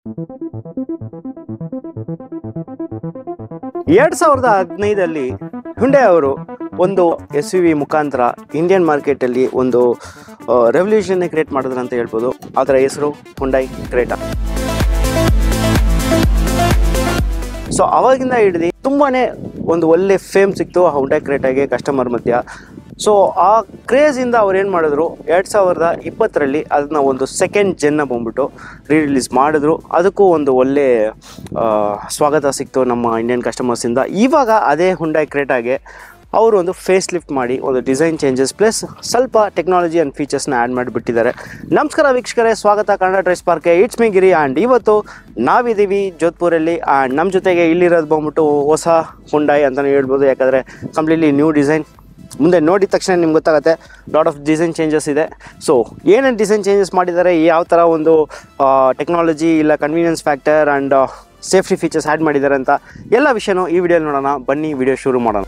ಎರಡ್ ಸಾವಿರದ ಹದಿನೈದಲ್ಲಿ ಹುಂಡೆ ಅವರು ಒಂದು ಎಸ್ ಯು ವಿ ಮುಖಾಂತರ ಇಂಡಿಯನ್ ಮಾರ್ಕೆಟಲ್ಲಿ ಒಂದು ರೆವಲ್ಯೂಷನ್ ಕ್ರಿಯೇಟ್ ಮಾಡಿದ್ರು ಅಂತ ಹೇಳ್ಬೋದು ಅದರ ಹೆಸರು ಹುಂಡೈ ಕ್ರೇಟಾ ಸೊ ಅವಾಗಿಂದ ಹಿಡಿದು ತುಂಬಾನೇ ಒಂದು ಒಳ್ಳೆ ಫೇಮ್ ಸಿಕ್ತು ಆ ಹುಂಡೈ ಕ್ರೇಟಾಗೆ ಕಸ್ಟಮರ್ ಮಧ್ಯ ಸೊ ಆ ಕ್ರೇಜಿಂದ ಅವ್ರು ಏನು ಮಾಡಿದ್ರು ಎರಡು ಸಾವಿರದ ಇಪ್ಪತ್ತರಲ್ಲಿ ಅದನ್ನ ಒಂದು ಸೆಕೆಂಡ್ ಜೆನ್ನ ಬಂದ್ಬಿಟ್ಟು ರೀ ರಿಲೀಸ್ ಮಾಡಿದ್ರು ಅದಕ್ಕೂ ಒಂದು ಒಳ್ಳೆ ಆ, ಸ್ವಾಗತ ಸಿಕ್ತು ನಮ್ಮ ಇಂಡಿಯನ್ ಕಸ್ಟಮರ್ಸಿಂದ ಇವಾಗ ಅದೇ ಹುಂಡೈ ಕ್ರೇಟಾಗೆ ಅವರು ಒಂದು ಫೇಸ್ ಲಿಫ್ಟ್ ಮಾಡಿ ಒಂದು ಡಿಸೈನ್ ಚೇಂಜಸ್ ಪ್ಲಸ್ ಸ್ವಲ್ಪ ಟೆಕ್ನಾಲಜಿ ಆ್ಯಂಡ್ ಫೀಚರ್ಸ್ನ ಆ್ಯಡ್ ಮಾಡಿಬಿಟ್ಟಿದ್ದಾರೆ ನಮಸ್ಕಾರ ವೀಕ್ಷಕರೇ ಸ್ವಾಗತ ಕನ್ನಡ ಡ್ರೆಸ್ ಪಾರ್ಕ್ಗೆ ಇಟ್ಸ್ ಮಿ ಗಿರಿ ಆ್ಯಂಡ್ ಇವತ್ತು ನಾವಿದ್ದೀವಿ ಜೋಧ್ಪುರಲ್ಲಿ ಆ್ಯಂಡ್ ನಮ್ಮ ಜೊತೆಗೆ ಇಲ್ಲಿರೋದು ಬಂದ್ಬಿಟ್ಟು ಹೊಸ ಹುಂಡಾಯಿ ಅಂತಲೇ ಹೇಳ್ಬೋದು ಯಾಕಂದರೆ ಕಂಪ್ಲೀಟ್ಲಿ ನ್ಯೂ ಡಿಸೈನ್ ಮುಂದೆ ನೋಡಿದ ತಕ್ಷಣ ನಿಮ್ಗೆ ಗೊತ್ತಾಗುತ್ತೆ ಲಾಟ್ ಆಫ್ ಡಿಸೈನ್ ಚೇಂಜಸ್ ಇದೆ ಸೊ ಏನೇನು ಡಿಸೈನ್ ಚೇಂಜಸ್ ಮಾಡಿದ್ದಾರೆ ಯಾವ ಥರ ಒಂದು ಟೆಕ್ನಾಲಜಿ ಇಲ್ಲ convenience factor and safety features add ಮಾಡಿದ್ದಾರೆ ಅಂತ ಎಲ್ಲ ವಿಷಯನೂ ಈ ವಿಡಿಯೋ ನೋಡೋಣ ಬನ್ನಿ ವಿಡಿಯೋ ಶುರು ಮಾಡೋಣ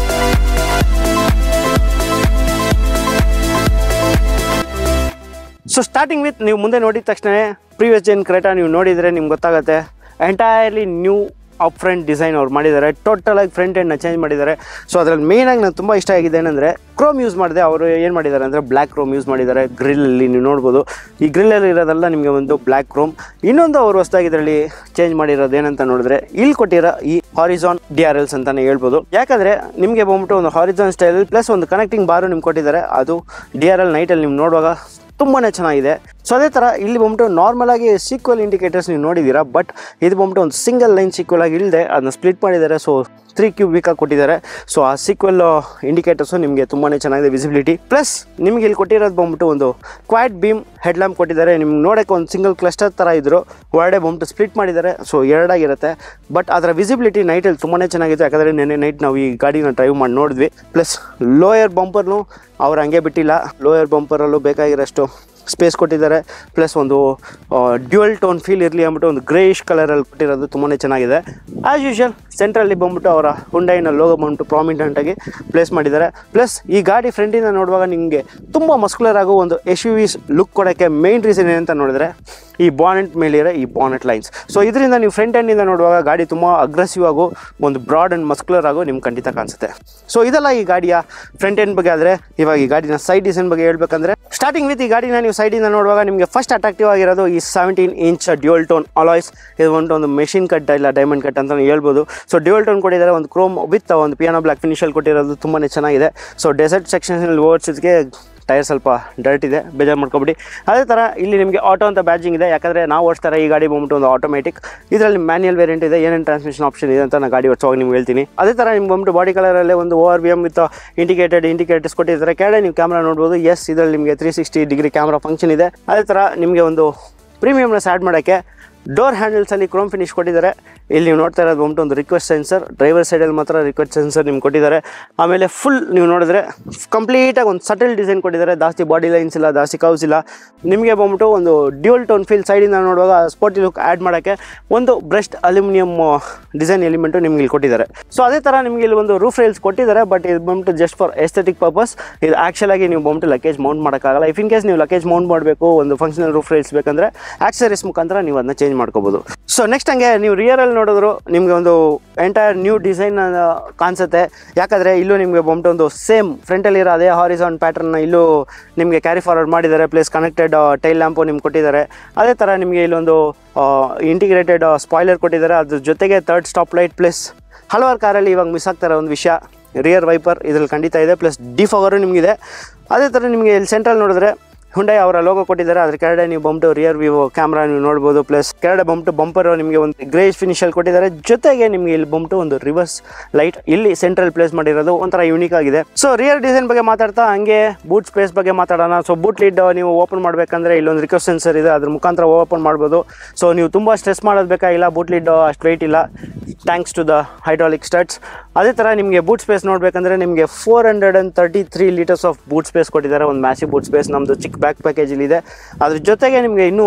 ಸೊ ಸ್ಟಾರ್ಟಿಂಗ್ ವಿತ್ ನೀವು ಮುಂದೆ ನೋಡಿದ ತಕ್ಷಣ ಪ್ರೀವಿಯಸ್ ಜೆನ್ ಕ್ರೇಟಾ ನೀವು ನೋಡಿದರೆ ನಿಮ್ಗೆ ಗೊತ್ತಾಗುತ್ತೆ entirely new up front design ಅವ್ರು ಮಾಡಿದ್ದಾರೆ ಟೋಟಲ್ ಆಗಿ ಫ್ರಂಟ್ ಎಂಡ್ನ ಚೇಂಜ್ ಮಾಡಿದ್ದಾರೆ ಸೊ ಅದರಲ್ಲಿ ಮೇಯ್ನಾಗಿ ನಂಗೆ ತುಂಬ ಇಷ್ಟ ಆಗಿದೆ ಏನಂದರೆ ಕ್ರೋಮ್ ಯೂಸ್ ಮಾಡಿದೆ ಅವರು ಏನು ಮಾಡಿದ್ದಾರೆ ಅಂದರೆ ಬ್ಲ್ಯಾಕ್ ಕ್ರೋಮ್ ಯೂಸ್ ಮಾಡಿದ್ದಾರೆ ಗ್ರಿಲ್ಲಲ್ಲಿ ನೀವು ನೋಡ್ಬೋದು ಈ ಗ್ರಿಲ್ಲಲ್ಲಿ ಇರೋದೆಲ್ಲ ನಿಮಗೆ ಒಂದು ಬ್ಲ್ಯಾಕ್ ಕ್ರೋಮ್ ಇನ್ನೊಂದು ಅವರು ಹೊಸದಾಗಿ ಇದರಲ್ಲಿ ಚೇಂಜ್ ಮಾಡಿರೋದು ಏನಂತ ನೋಡಿದ್ರೆ ಇಲ್ಲಿ ಕೊಟ್ಟಿರೋ ಈ ಹಾರಿಜಾನ್ ಡಿ ಆರ್ ಎಲ್ಸ್ ಅಂತಾನೆ ಹೇಳ್ಬೋದು ಯಾಕಂದರೆ ನಿಮಗೆ ಬಂದ್ಬಿಟ್ಟು ಒಂದು ಹಾರಿಜಾನ್ ಸ್ಟೈಲ್ ಪ್ಲಸ್ ಒಂದು ಕನೆಕ್ಟಿಂಗ್ ಬಾರು ನಿಮ್ಗೆ ಕೊಟ್ಟಿದ್ದಾರೆ ಅದು ಡಿ ಆರ್ ಎಲ್ ನೈಟಲ್ಲಿ ನೀವು ನೋಡುವಾಗ ತುಂಬಾ ಚೆನ್ನಾಗಿದೆ ಸೊ ಅದೇ ಥರ ಇಲ್ಲಿ ಬಂದ್ಬಿಟ್ಟು ನಾರ್ಮಲ್ ಆಗಿ ಸೀಕ್ವಲ್ ಇಂಡಿಕೇಟರ್ಸ್ ನೀವು ನೋಡಿದ್ದೀರಾ ಬಟ್ ಇದು ಬಂದ್ಬಿಟ್ಟು ಒಂದು ಸಿಂಗಲ್ ಲೈನ್ ಸೀಕ್ವಲ್ ಆಗಿ ಇಲ್ಲದೆ ಅದನ್ನ ಸ್ಪ್ಲಿಟ್ ಮಾಡಿದ್ದಾರೆ ಸೊ ತ್ರೀ ಕ್ಯೂಬ್ ವೀಕಾಗಿ ಕೊಟ್ಟಿದ್ದಾರೆ ಸೊ ಆ ಸೀಕ್ವಲ್ ಇಂಡಿಕೇಟರ್ಸು ನಿಮಗೆ ತುಂಬಾ ಚೆನ್ನಾಗಿದೆ ವಿಸಿಬಿಲಿಟಿ ಪ್ಲಸ್ ನಿಮಗೆ ಇಲ್ಲಿ ಕೊಟ್ಟಿರೋದು ಬಂದ್ಬಿಟ್ಟು ಒಂದು ಕ್ವಾಡ್ ಬೀಮ್ ಹೆಡ್ ಲ್ಯಾಂಪ್ ಕೊಟ್ಟಿದ್ದಾರೆ ನಿಮ್ಗೆ ನೋಡೋಕ್ಕೆ ಒಂದು ಸಿಂಗಲ್ ಕ್ಲಸ್ಟರ್ ಥರ ಇದ್ರು ಹೊರಡೆ ಬಂದ್ಬಿಟ್ಟು ಸ್ಪ್ಲಿಟ್ ಮಾಡಿದ್ದಾರೆ ಸೊ ಎರಡಾಗಿರುತ್ತೆ ಬಟ್ ಅದರ ವಿಸಿಬಿಲಿಟಿ ನೈಟಲ್ಲಿ ತುಂಬಾ ಚೆನ್ನಾಗಿತ್ತು ಯಾಕಂದರೆ ನೆನ್ನೆ ನೈಟ್ ನಾವು ಈ ಗಾಡಿನ ಡ್ರೈವ್ ಮಾಡಿ ನೋಡಿದ್ವಿ ಪ್ಲಸ್ ಲೋಯರ್ ಬಂಪರ್ನು ಅವ್ರು ಹಂಗೆ ಬಿಟ್ಟಿಲ್ಲ ಲೋಯರ್ ಬಂಪರಲ್ಲೂ ಬೇಕಾಗಿರೋಷ್ಟು ಸ್ಪೇಸ್ ಕೊಟ್ಟಿದ್ದಾರೆ ಪ್ಲಸ್ ಒಂದು ಡ್ಯುಯಲ್ ಟೋನ್ ಫೀಲ್ ಇರಲಿ ಅಂದ್ಬಿಟ್ಟು ಒಂದು ಗ್ರೇಯಿಶ್ ಕಲರಲ್ಲಿ ಕೊಟ್ಟಿರೋದು ತುಂಬಾ ಚೆನ್ನಾಗಿದೆ ಆ್ಯಸ್ ಯೂಶುವಲ್ ಸೆಂಟ್ರಲ್ಲಿ ಬಂದ್ಬಿಟ್ಟು ಅವರ ಹುಂಡೈನ ಲೋಗೋ ಬಂದ್ಬಿಟ್ಟು ಪ್ರಾಮಿನೆಂಟಾಗಿ ಪ್ಲೇಸ್ ಮಾಡಿದ್ದಾರೆ ಪ್ಲಸ್ ಈ ಗಾಡಿ ಫ್ರಂಟಿಂದ ನೋಡುವಾಗ ನಿಮಗೆ ತುಂಬ ಮಸ್ಕುಲರ್ ಆಗೋ ಒಂದು ಎಸ್ ಯು ವಿಸ್ ಲುಕ್ ಕೊಡೋಕ್ಕೆ ಮೇನ್ ರೀಸನ್ ಏನಂತ ನೋಡಿದ್ರೆ ಈ ಬಾನೆಟ್ ಮೇಲಿರೋ ಈ ಬಾನೆಟ್ ಲೈನ್ಸ್ ಸೊ ಇದರಿಂದ ನೀವು ಫ್ರಂಟ್ ಎಂಡಿಂದ ನೋಡುವಾಗ ಗಾಡಿ ತುಂಬ ಅಗ್ರೆಸಿವ್ ಆಗೋ ಒಂದು ಬ್ರಾಡ್ ಆ್ಯಂಡ್ ಮಸ್ಕುಲರ್ ಆಗೋ ನಿಮ್ಗೆ ಖಂಡಿತ ಕಾಣಿಸುತ್ತೆ ಸೊ ಇದೆಲ್ಲ ಈ ಗಾಡಿಯ ಫ್ರಂಟ್ ಎಂಡ್ ಬಗ್ಗೆ ಆದರೆ ಇವಾಗ ಈ ಗಾಡಿನ ಸೈಡ್ ಡಿಸೈನ್ ಬಗ್ಗೆ ಹೇಳ್ಬೇಕಂದ್ರೆ ಸ್ಟಾರ್ಟಿಂಗ್ ವಿತ್ ಈ ಗಾಡಿನ ನೀವು ಸೈಡಿಂದ ನೋಡುವಾಗ ನಿಮಗೆ ಫಸ್ಟ್ ಅಟ್ರಾಕ್ಟಿವ್ ಆಗಿರೋದು ಈ seventeen inch dual tone alloys ಇದು ಒಂದು ಒಂದು ಮೆಷಿನ್ ಕಟ್ ಇಲ್ಲ ಡೈಮಂಡ್ ಕಟ್ ಅಂತ ಹೇಳ್ಬೋದು ಸೊ ಡ್ಯೂಯಲ್ ಟೋನ್ ಕೊಟ್ಟಿದ್ದಾರೆ ಒಂದು ಕ್ರೋಮ್ ವಿತ್ ಒಂದು ಪಿಯಾನೋ ಬ್ಲಾಕ್ ಫಿನಿಷಲ್ಲಿ ಕೊಟ್ಟಿರೋದು ತುಂಬಾ ಚೆನ್ನಾಗಿದೆ ಸೊ ಡೆಸರ್ಟ್ ಸೆಕ್ಷನ್ಸಲ್ಲಿ ಓಡಿಸಿದ್ಗೆ ಟೈರ್ ಸ್ವಲ್ಪ ಡರ್ಟ್ ಇದೆ ಬೇಜಾರು ಮಾಡ್ಕೊಬಿಡಿ ಅದೇ ಥರ ಇಲ್ಲಿ ನಿಮಗೆ ಆಟೋ ಅಂತ ಬ್ಯಾಜಿಂಗ್ ಇದೆ ಯಾಕಂದರೆ ನಾವು ಓಡಿಸ್ತಾರೆ ಈ ಗಾಡಿ ಬಂದ್ಬಿಟ್ಟು ಒಂದು ಆಟೋಮೆಟಿಕ್ ಇದರಲ್ಲಿ ಮ್ಯಾನ್ಯಲ್ ವೇರಿಯಂಟ್ ಇದೆ ಏನೇನು ಟ್ರಾನ್ಸ್ಮಿಷನ್ ಆಪ್ಷನ್ ಇದೆ ಅಂತ ನಾನು ಗಾಡಿ ಓಡಿಸುವಾಗ ನಿಮ್ಗೆ ಹೇಳ್ತೀನಿ ಅದೇ ಥರ ನಿಮ್ಗೆ ಬಂದ್ಬಿಟ್ಟು ಬಾಡಿ ಕಲರಲ್ಲೇ ಒಂದು O R B M with indicated indicators ಕೊಟ್ಟಿದ್ದಾರೆ ಕೆಳಗಡೆ ನೀವು ಕ್ಯಾಮ್ರಾ ನೋಡ್ಬೋದು ಎಸ್ ಇದರಲ್ಲಿ ನಿಮಗೆ three sixty degree camera function ಇದೆ ಅದೇ ಥರ ನಿಮಗೆ ಒಂದು ಪ್ರೀಮಿಯಮ್ನೆಸ್ ಆ್ಯಡ್ ಮಾಡೋಕ್ಕೆ ಡೋರ್ ಹ್ಯಾಂಡಲ್ಸಲ್ಲಿ ಕ್ರೋಮ್ ಫಿನಿಶ್ ಕೊಟ್ಟಿದ್ದಾರೆ ಇಲ್ಲಿ ನೀವು ನೋಡ್ತಾ ಇರೋದು ಬಂದ್ಬಿಟ್ಟು ಒಂದು ರಿಕ್ವೆಸ್ಟ್ ಸೆನ್ಸರ್ ಡ್ರೈವರ್ ಸೈಡಲ್ಲಿ ಮಾತ್ರ ರಿಕ್ವೆಸ್ಟ್ ಸೆನ್ಸರ್ ನಿಮ್ಗೆ ಕೊಟ್ಟಿದ್ದಾರೆ ಆಮೇಲೆ ಫುಲ್ ನೀವು ನೋಡಿದ್ರೆ ಕಂಪ್ಲೀಟಾಗಿ ಒಂದು ಸಟಲ್ ಡಿಸೈನ್ ಕೊಟ್ಟಿದ್ದಾರೆ ಜಾಸ್ತಿ ಬಾಡಿ ಲೈನ್ಸ್ ಇಲ್ಲ ಜಾಸ್ತಿ ಕವ್ಸ್ ಇಲ್ಲ ನಿಮಗೆ ಬಂದ್ಬಿಟ್ಟು ಒಂದು ಡ್ಯೂಲ್ ಟೋನ್ ಫೀಲ್ ಸೈಡಿಂದ ನೋಡುವಾಗ ಸ್ಪೋರ್ಟಿ ಲುಕ್ ಆ್ಯಡ್ ಮಾಡೋಕ್ಕೆ ಒಂದು ಬ್ರಸ್ಟ್ ಅಲ್ಯೂಮಿನಿಯಂ ಡಿಸೈನ್ ಎಲಿಮೆಂಟು ನಿಮ್ಗೆ ಇಲ್ಲಿ ಕೊಟ್ಟಿದ್ದಾರೆ ಸೊ ಅದೇ ಥರ ನಿಮಗೆ ಇಲ್ಲಿ ಒಂದು ರೂಫ್ ರೈಲ್ಸ್ ಕೊಟ್ಟಿದ್ದಾರೆ ಬಟ್ ಇದು ಬಂದ್ಬಿಟ್ಟು ಜಸ್ಟ್ ಫಾರ್ ಎಸ್ಥೆಟಿಕ್ ಪರ್ಪಸ್ ಇದು ಆ್ಯಕ್ಚುಲ್ ಆಗಿ ನೀವು ಬಂದ್ಬಿಟ್ಟು ಲಗೇಜ್ ಮೌಂಟ್ ಮಾಡೋಕ್ಕಾಗಲ್ಲ ಇಫ್ ಇನ್ ಕೇಸ್ ನೀವು ಲಗೇಜ್ ಮೌಂಟ್ ಮಾಡಬೇಕು ಒಂದು ಫಂಕ್ಷನಲ್ ರೂಫ್ ರೈಲ್ಸ್ ಬೇಕಂದ್ರೆ ಆಕ್ಸರೀಸ್ ಮುಖಾಂತರ ನೀವು ಅದನ್ನ ಚೇಂಜ್ ಮಾಡ್ಕೋಬೋದು ಸೊ ನೆಕ್ಸ್ಟ್ ಹಂಗೆ ನೀವು ರಿಯರಲ್ಲಿ ನೋಡಿದ್ರು ನಿಮಗೆ ಒಂದು ಎಂಟೈರ್ ನ್ಯೂ ಡಿಸೈನ್ ಕಾಣಿಸುತ್ತೆ ಯಾಕಂದರೆ ಇಲ್ಲೂ ನಿಮಗೆ ಬಂದ್ಬಿಟ್ಟು ಒಂದು ಸೇಮ್ ಫ್ರಂಟಲ್ಲಿರೋ ಅದೇ ಹಾರಿಸಾನ್ ಪ್ಯಾಟರ್ನ ಇಲ್ಲೂ ನಿಮಗೆ ಕ್ಯಾರಿ ಫಾರ್ವರ್ಡ್ ಮಾಡಿದ್ದಾರೆ ಪ್ಲಸ್ ಕನೆಕ್ಟೆಡ್ ಟೈಲ್ ಲ್ಯಾಂಪು ನಿಮ್ಗೆ ಕೊಟ್ಟಿದ್ದಾರೆ ಅದೇ ಥರ ನಿಮಗೆ ಇಲ್ಲೊಂದು ಇಂಟಿಗ್ರೇಟೆಡ್ ಸ್ಪಾಯ್ಲರ್ ಕೊಟ್ಟಿದ್ದಾರೆ ಅದ್ರ ಜೊತೆಗೆ ತರ್ಡ್ ಸ್ಟಾಪ್ ಲೈಟ್ ಪ್ಲಸ್ ಹಲವಾರು ಕಾರಲ್ಲಿ ಇವಾಗ ಮಿಸ್ ಆಗ್ತಾರೆ ಒಂದು ವಿಷಯ ರಿಯರ್ ವೈಪರ್ ಇದ್ರಲ್ಲಿ ಖಂಡಿತ ಇದೆ ಪ್ಲಸ್ ಡಿಫಾಗರು ನಿಮಗಿದೆ ಅದೇ ಥರ ನಿಮಗೆ ಇಲ್ಲಿ ಸೆಂಟ್ರಲ್ ನೋಡಿದ್ರೆ ಹುಂಡೈ ಅವರ ಲೋಗೋ ಕೊಟ್ಟಿದ್ದಾರೆ ಅದ್ರ ಕೆಳಗಡೆ ನೀವು ಬಂಪ್ಟು ರಿಯರ್ ವ್ಯೂ ಕ್ಯಾಮ್ರಾ ನೀವು ನೋಡ್ಬೋದು ಪ್ಲಸ್ ಕೆಳಗಡೆ ಬಂಪ್ಟು ಬಂಪರ್ ನಿಮಗೆ ಒಂದು ಗ್ರೇಸ್ ಫಿನಿಶಲ್ಲಿ ಕೊಟ್ಟಿದ್ದಾರೆ ಜೊತೆಗೆ ನಿಮಗೆ ಇಲ್ಲಿ ಬಂಪ್ಟು ಒಂದು ರಿವರ್ಸ್ ಲೈಟ್ ಇಲ್ಲಿ ಸೆಂಟ್ರಲ್ ಪ್ಲೇಸ್ ಮಾಡಿರೋದು ಒಂಥರ ಯೂನಿಕ್ ಆಗಿದೆ ಸೊ ರಿಯರ್ ಡಿಸೈನ್ ಬಗ್ಗೆ ಮಾತಾಡ್ತಾ ಹಂಗೆ ಬೂಟ್ ಸ್ಪೇಸ್ ಬಗ್ಗೆ ಮಾತಾಡೋಣ ಸೊ ಬೂಟ್ ಲೀಡ್ ನೀವು ಓಪನ್ ಮಾಡಬೇಕಂದ್ರೆ ಇಲ್ಲೊಂದು ರಿಕ್ವೆಸ್ಟ್ ಸೆನ್ಸರ್ ಇದೆ ಅದ್ರ ಮುಖಾಂತರ ಓಪನ್ ಮಾಡ್ಬೋದು ಸೊ ನೀವು ತುಂಬ ಸ್ಟ್ರೆಸ್ ಮಾಡೋದು ಬೇಕಾಗಿಲ್ಲ ಬೂಟ್ ಲೀಡ್ ಅಷ್ಟು ವೆಯ್ಟ್ ಇಲ್ಲ thanks to the hydraulic struts ಅದೇ ಥರ ನಿಮಗೆ ಬೂಟ್ ಸ್ಪೇಸ್ ನೋಡಬೇಕಂದ್ರೆ ನಿಮಗೆ four hundred and thirty three litres of boot space ಕೊಟ್ಟಿದ್ದಾರೆ ಒಂದು ಮ್ಯಾಸಿವ್ ಬೂಟ್ ಸ್ಪೇಸ್ ನಮ್ಮದು ಚಿಕ್ಕ ಬ್ಯಾಕ್ ಪ್ಯಾಕೇಜಲ್ಲಿ ಇದೆ ಅದ್ರ ಜೊತೆಗೆ ನಿಮಗೆ ಇನ್ನೂ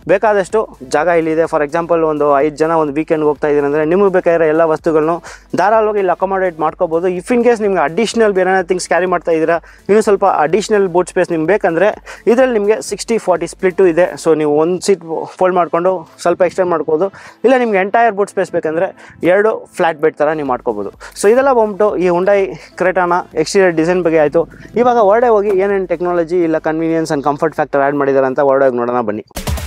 ಬೇಕಾದಷ್ಟು ಜಾಗ ಇಲ್ಲಿದೆ ಫಾರ್ ಎಕ್ಸಾಂಪಲ್ ಒಂದು ಐದು ಜನ ಒಂದು ವೀಕೆಂಡ್ಗೆ ಹೋಗ್ತಾ ಇದ್ದೀರಿ ಅಂದರೆ ನಿಮಗೆ ಬೇಕಾಗಿರೋ ಎಲ್ಲ ವಸ್ತುಗಳನ್ನು ಧಾರಾಳವಾಗಿ ಇಲ್ಲಿ ಅಕೊಮಡೇಟ್ ಮಾಡ್ಕೋಬೋದು ಇಫ್ ಇನ್ ಕೇಸ್ ನಿಮ್ಗೆ ಅಡಿಷ್ನಲ್ ಬೇರೆ ಥಿಂಗ್ಸ್ ಕ್ಯಾರಿ ಮಾಡ್ತಾ ಇದ್ದೀರಾ ಇನ್ನೂ ಸ್ವಲ್ಪ ಅಡಿಷ್ನಲ್ ಬೂಟ್ ಸ್ಪೇಸ್ ನಿಮ್ಗೆ ಬೇಕಂದರೆ ಇದರಲ್ಲಿ ನಿಮಗೆ ಸಿಕ್ಸ್ಟಿ ಫಾರ್ಟಿ ಸ್ಪ್ಲಿಟ್ಟು ಇದೆ ಸೊ ನೀವು ಒಂದು ಸೀಟ್ ಫೋಲ್ಡ್ ಮಾಡಿಕೊಂಡು ಸ್ವಲ್ಪ ಎಕ್ಸ್ಟೆಂಡ್ ಮಾಡ್ಬೋದು ಇಲ್ಲ ನಿಮ್ಗೆ ಎಂಟೈರ್ ಬೂಟ್ ಸ್ಪೇಸ್ ಬೇಕಂದರೆ ಎರಡು ಫ್ಲಾಟ್ ಬೆಡ್ ಥರ ನೀವು ಮಾಡ್ಕೋಬೋದು ಸೊ ಇದೆಲ್ಲ ಬಂದ್ಬಿಟ್ಟು ಈ ಹುಂಡೈ ಕ್ರೇಟಾನ ಎಕ್ಸ್ಟೀರಿಯರ್ ಡಿಸೈನ್ ಬಗ್ಗೆ ಆಯಿತು ಇವಾಗ ಹೊರಡೆ ಹೋಗಿ ಏನೇನು ಟೆಕ್ನಾಲಜಿ ಇಲ್ಲ convenience and comfort factor add ಮಾಡಿದ್ದಾರೆ ಅಂತ ಹೊರಡೆ ಹೋಗಿ ನೋಡೋಣ ಬನ್ನಿ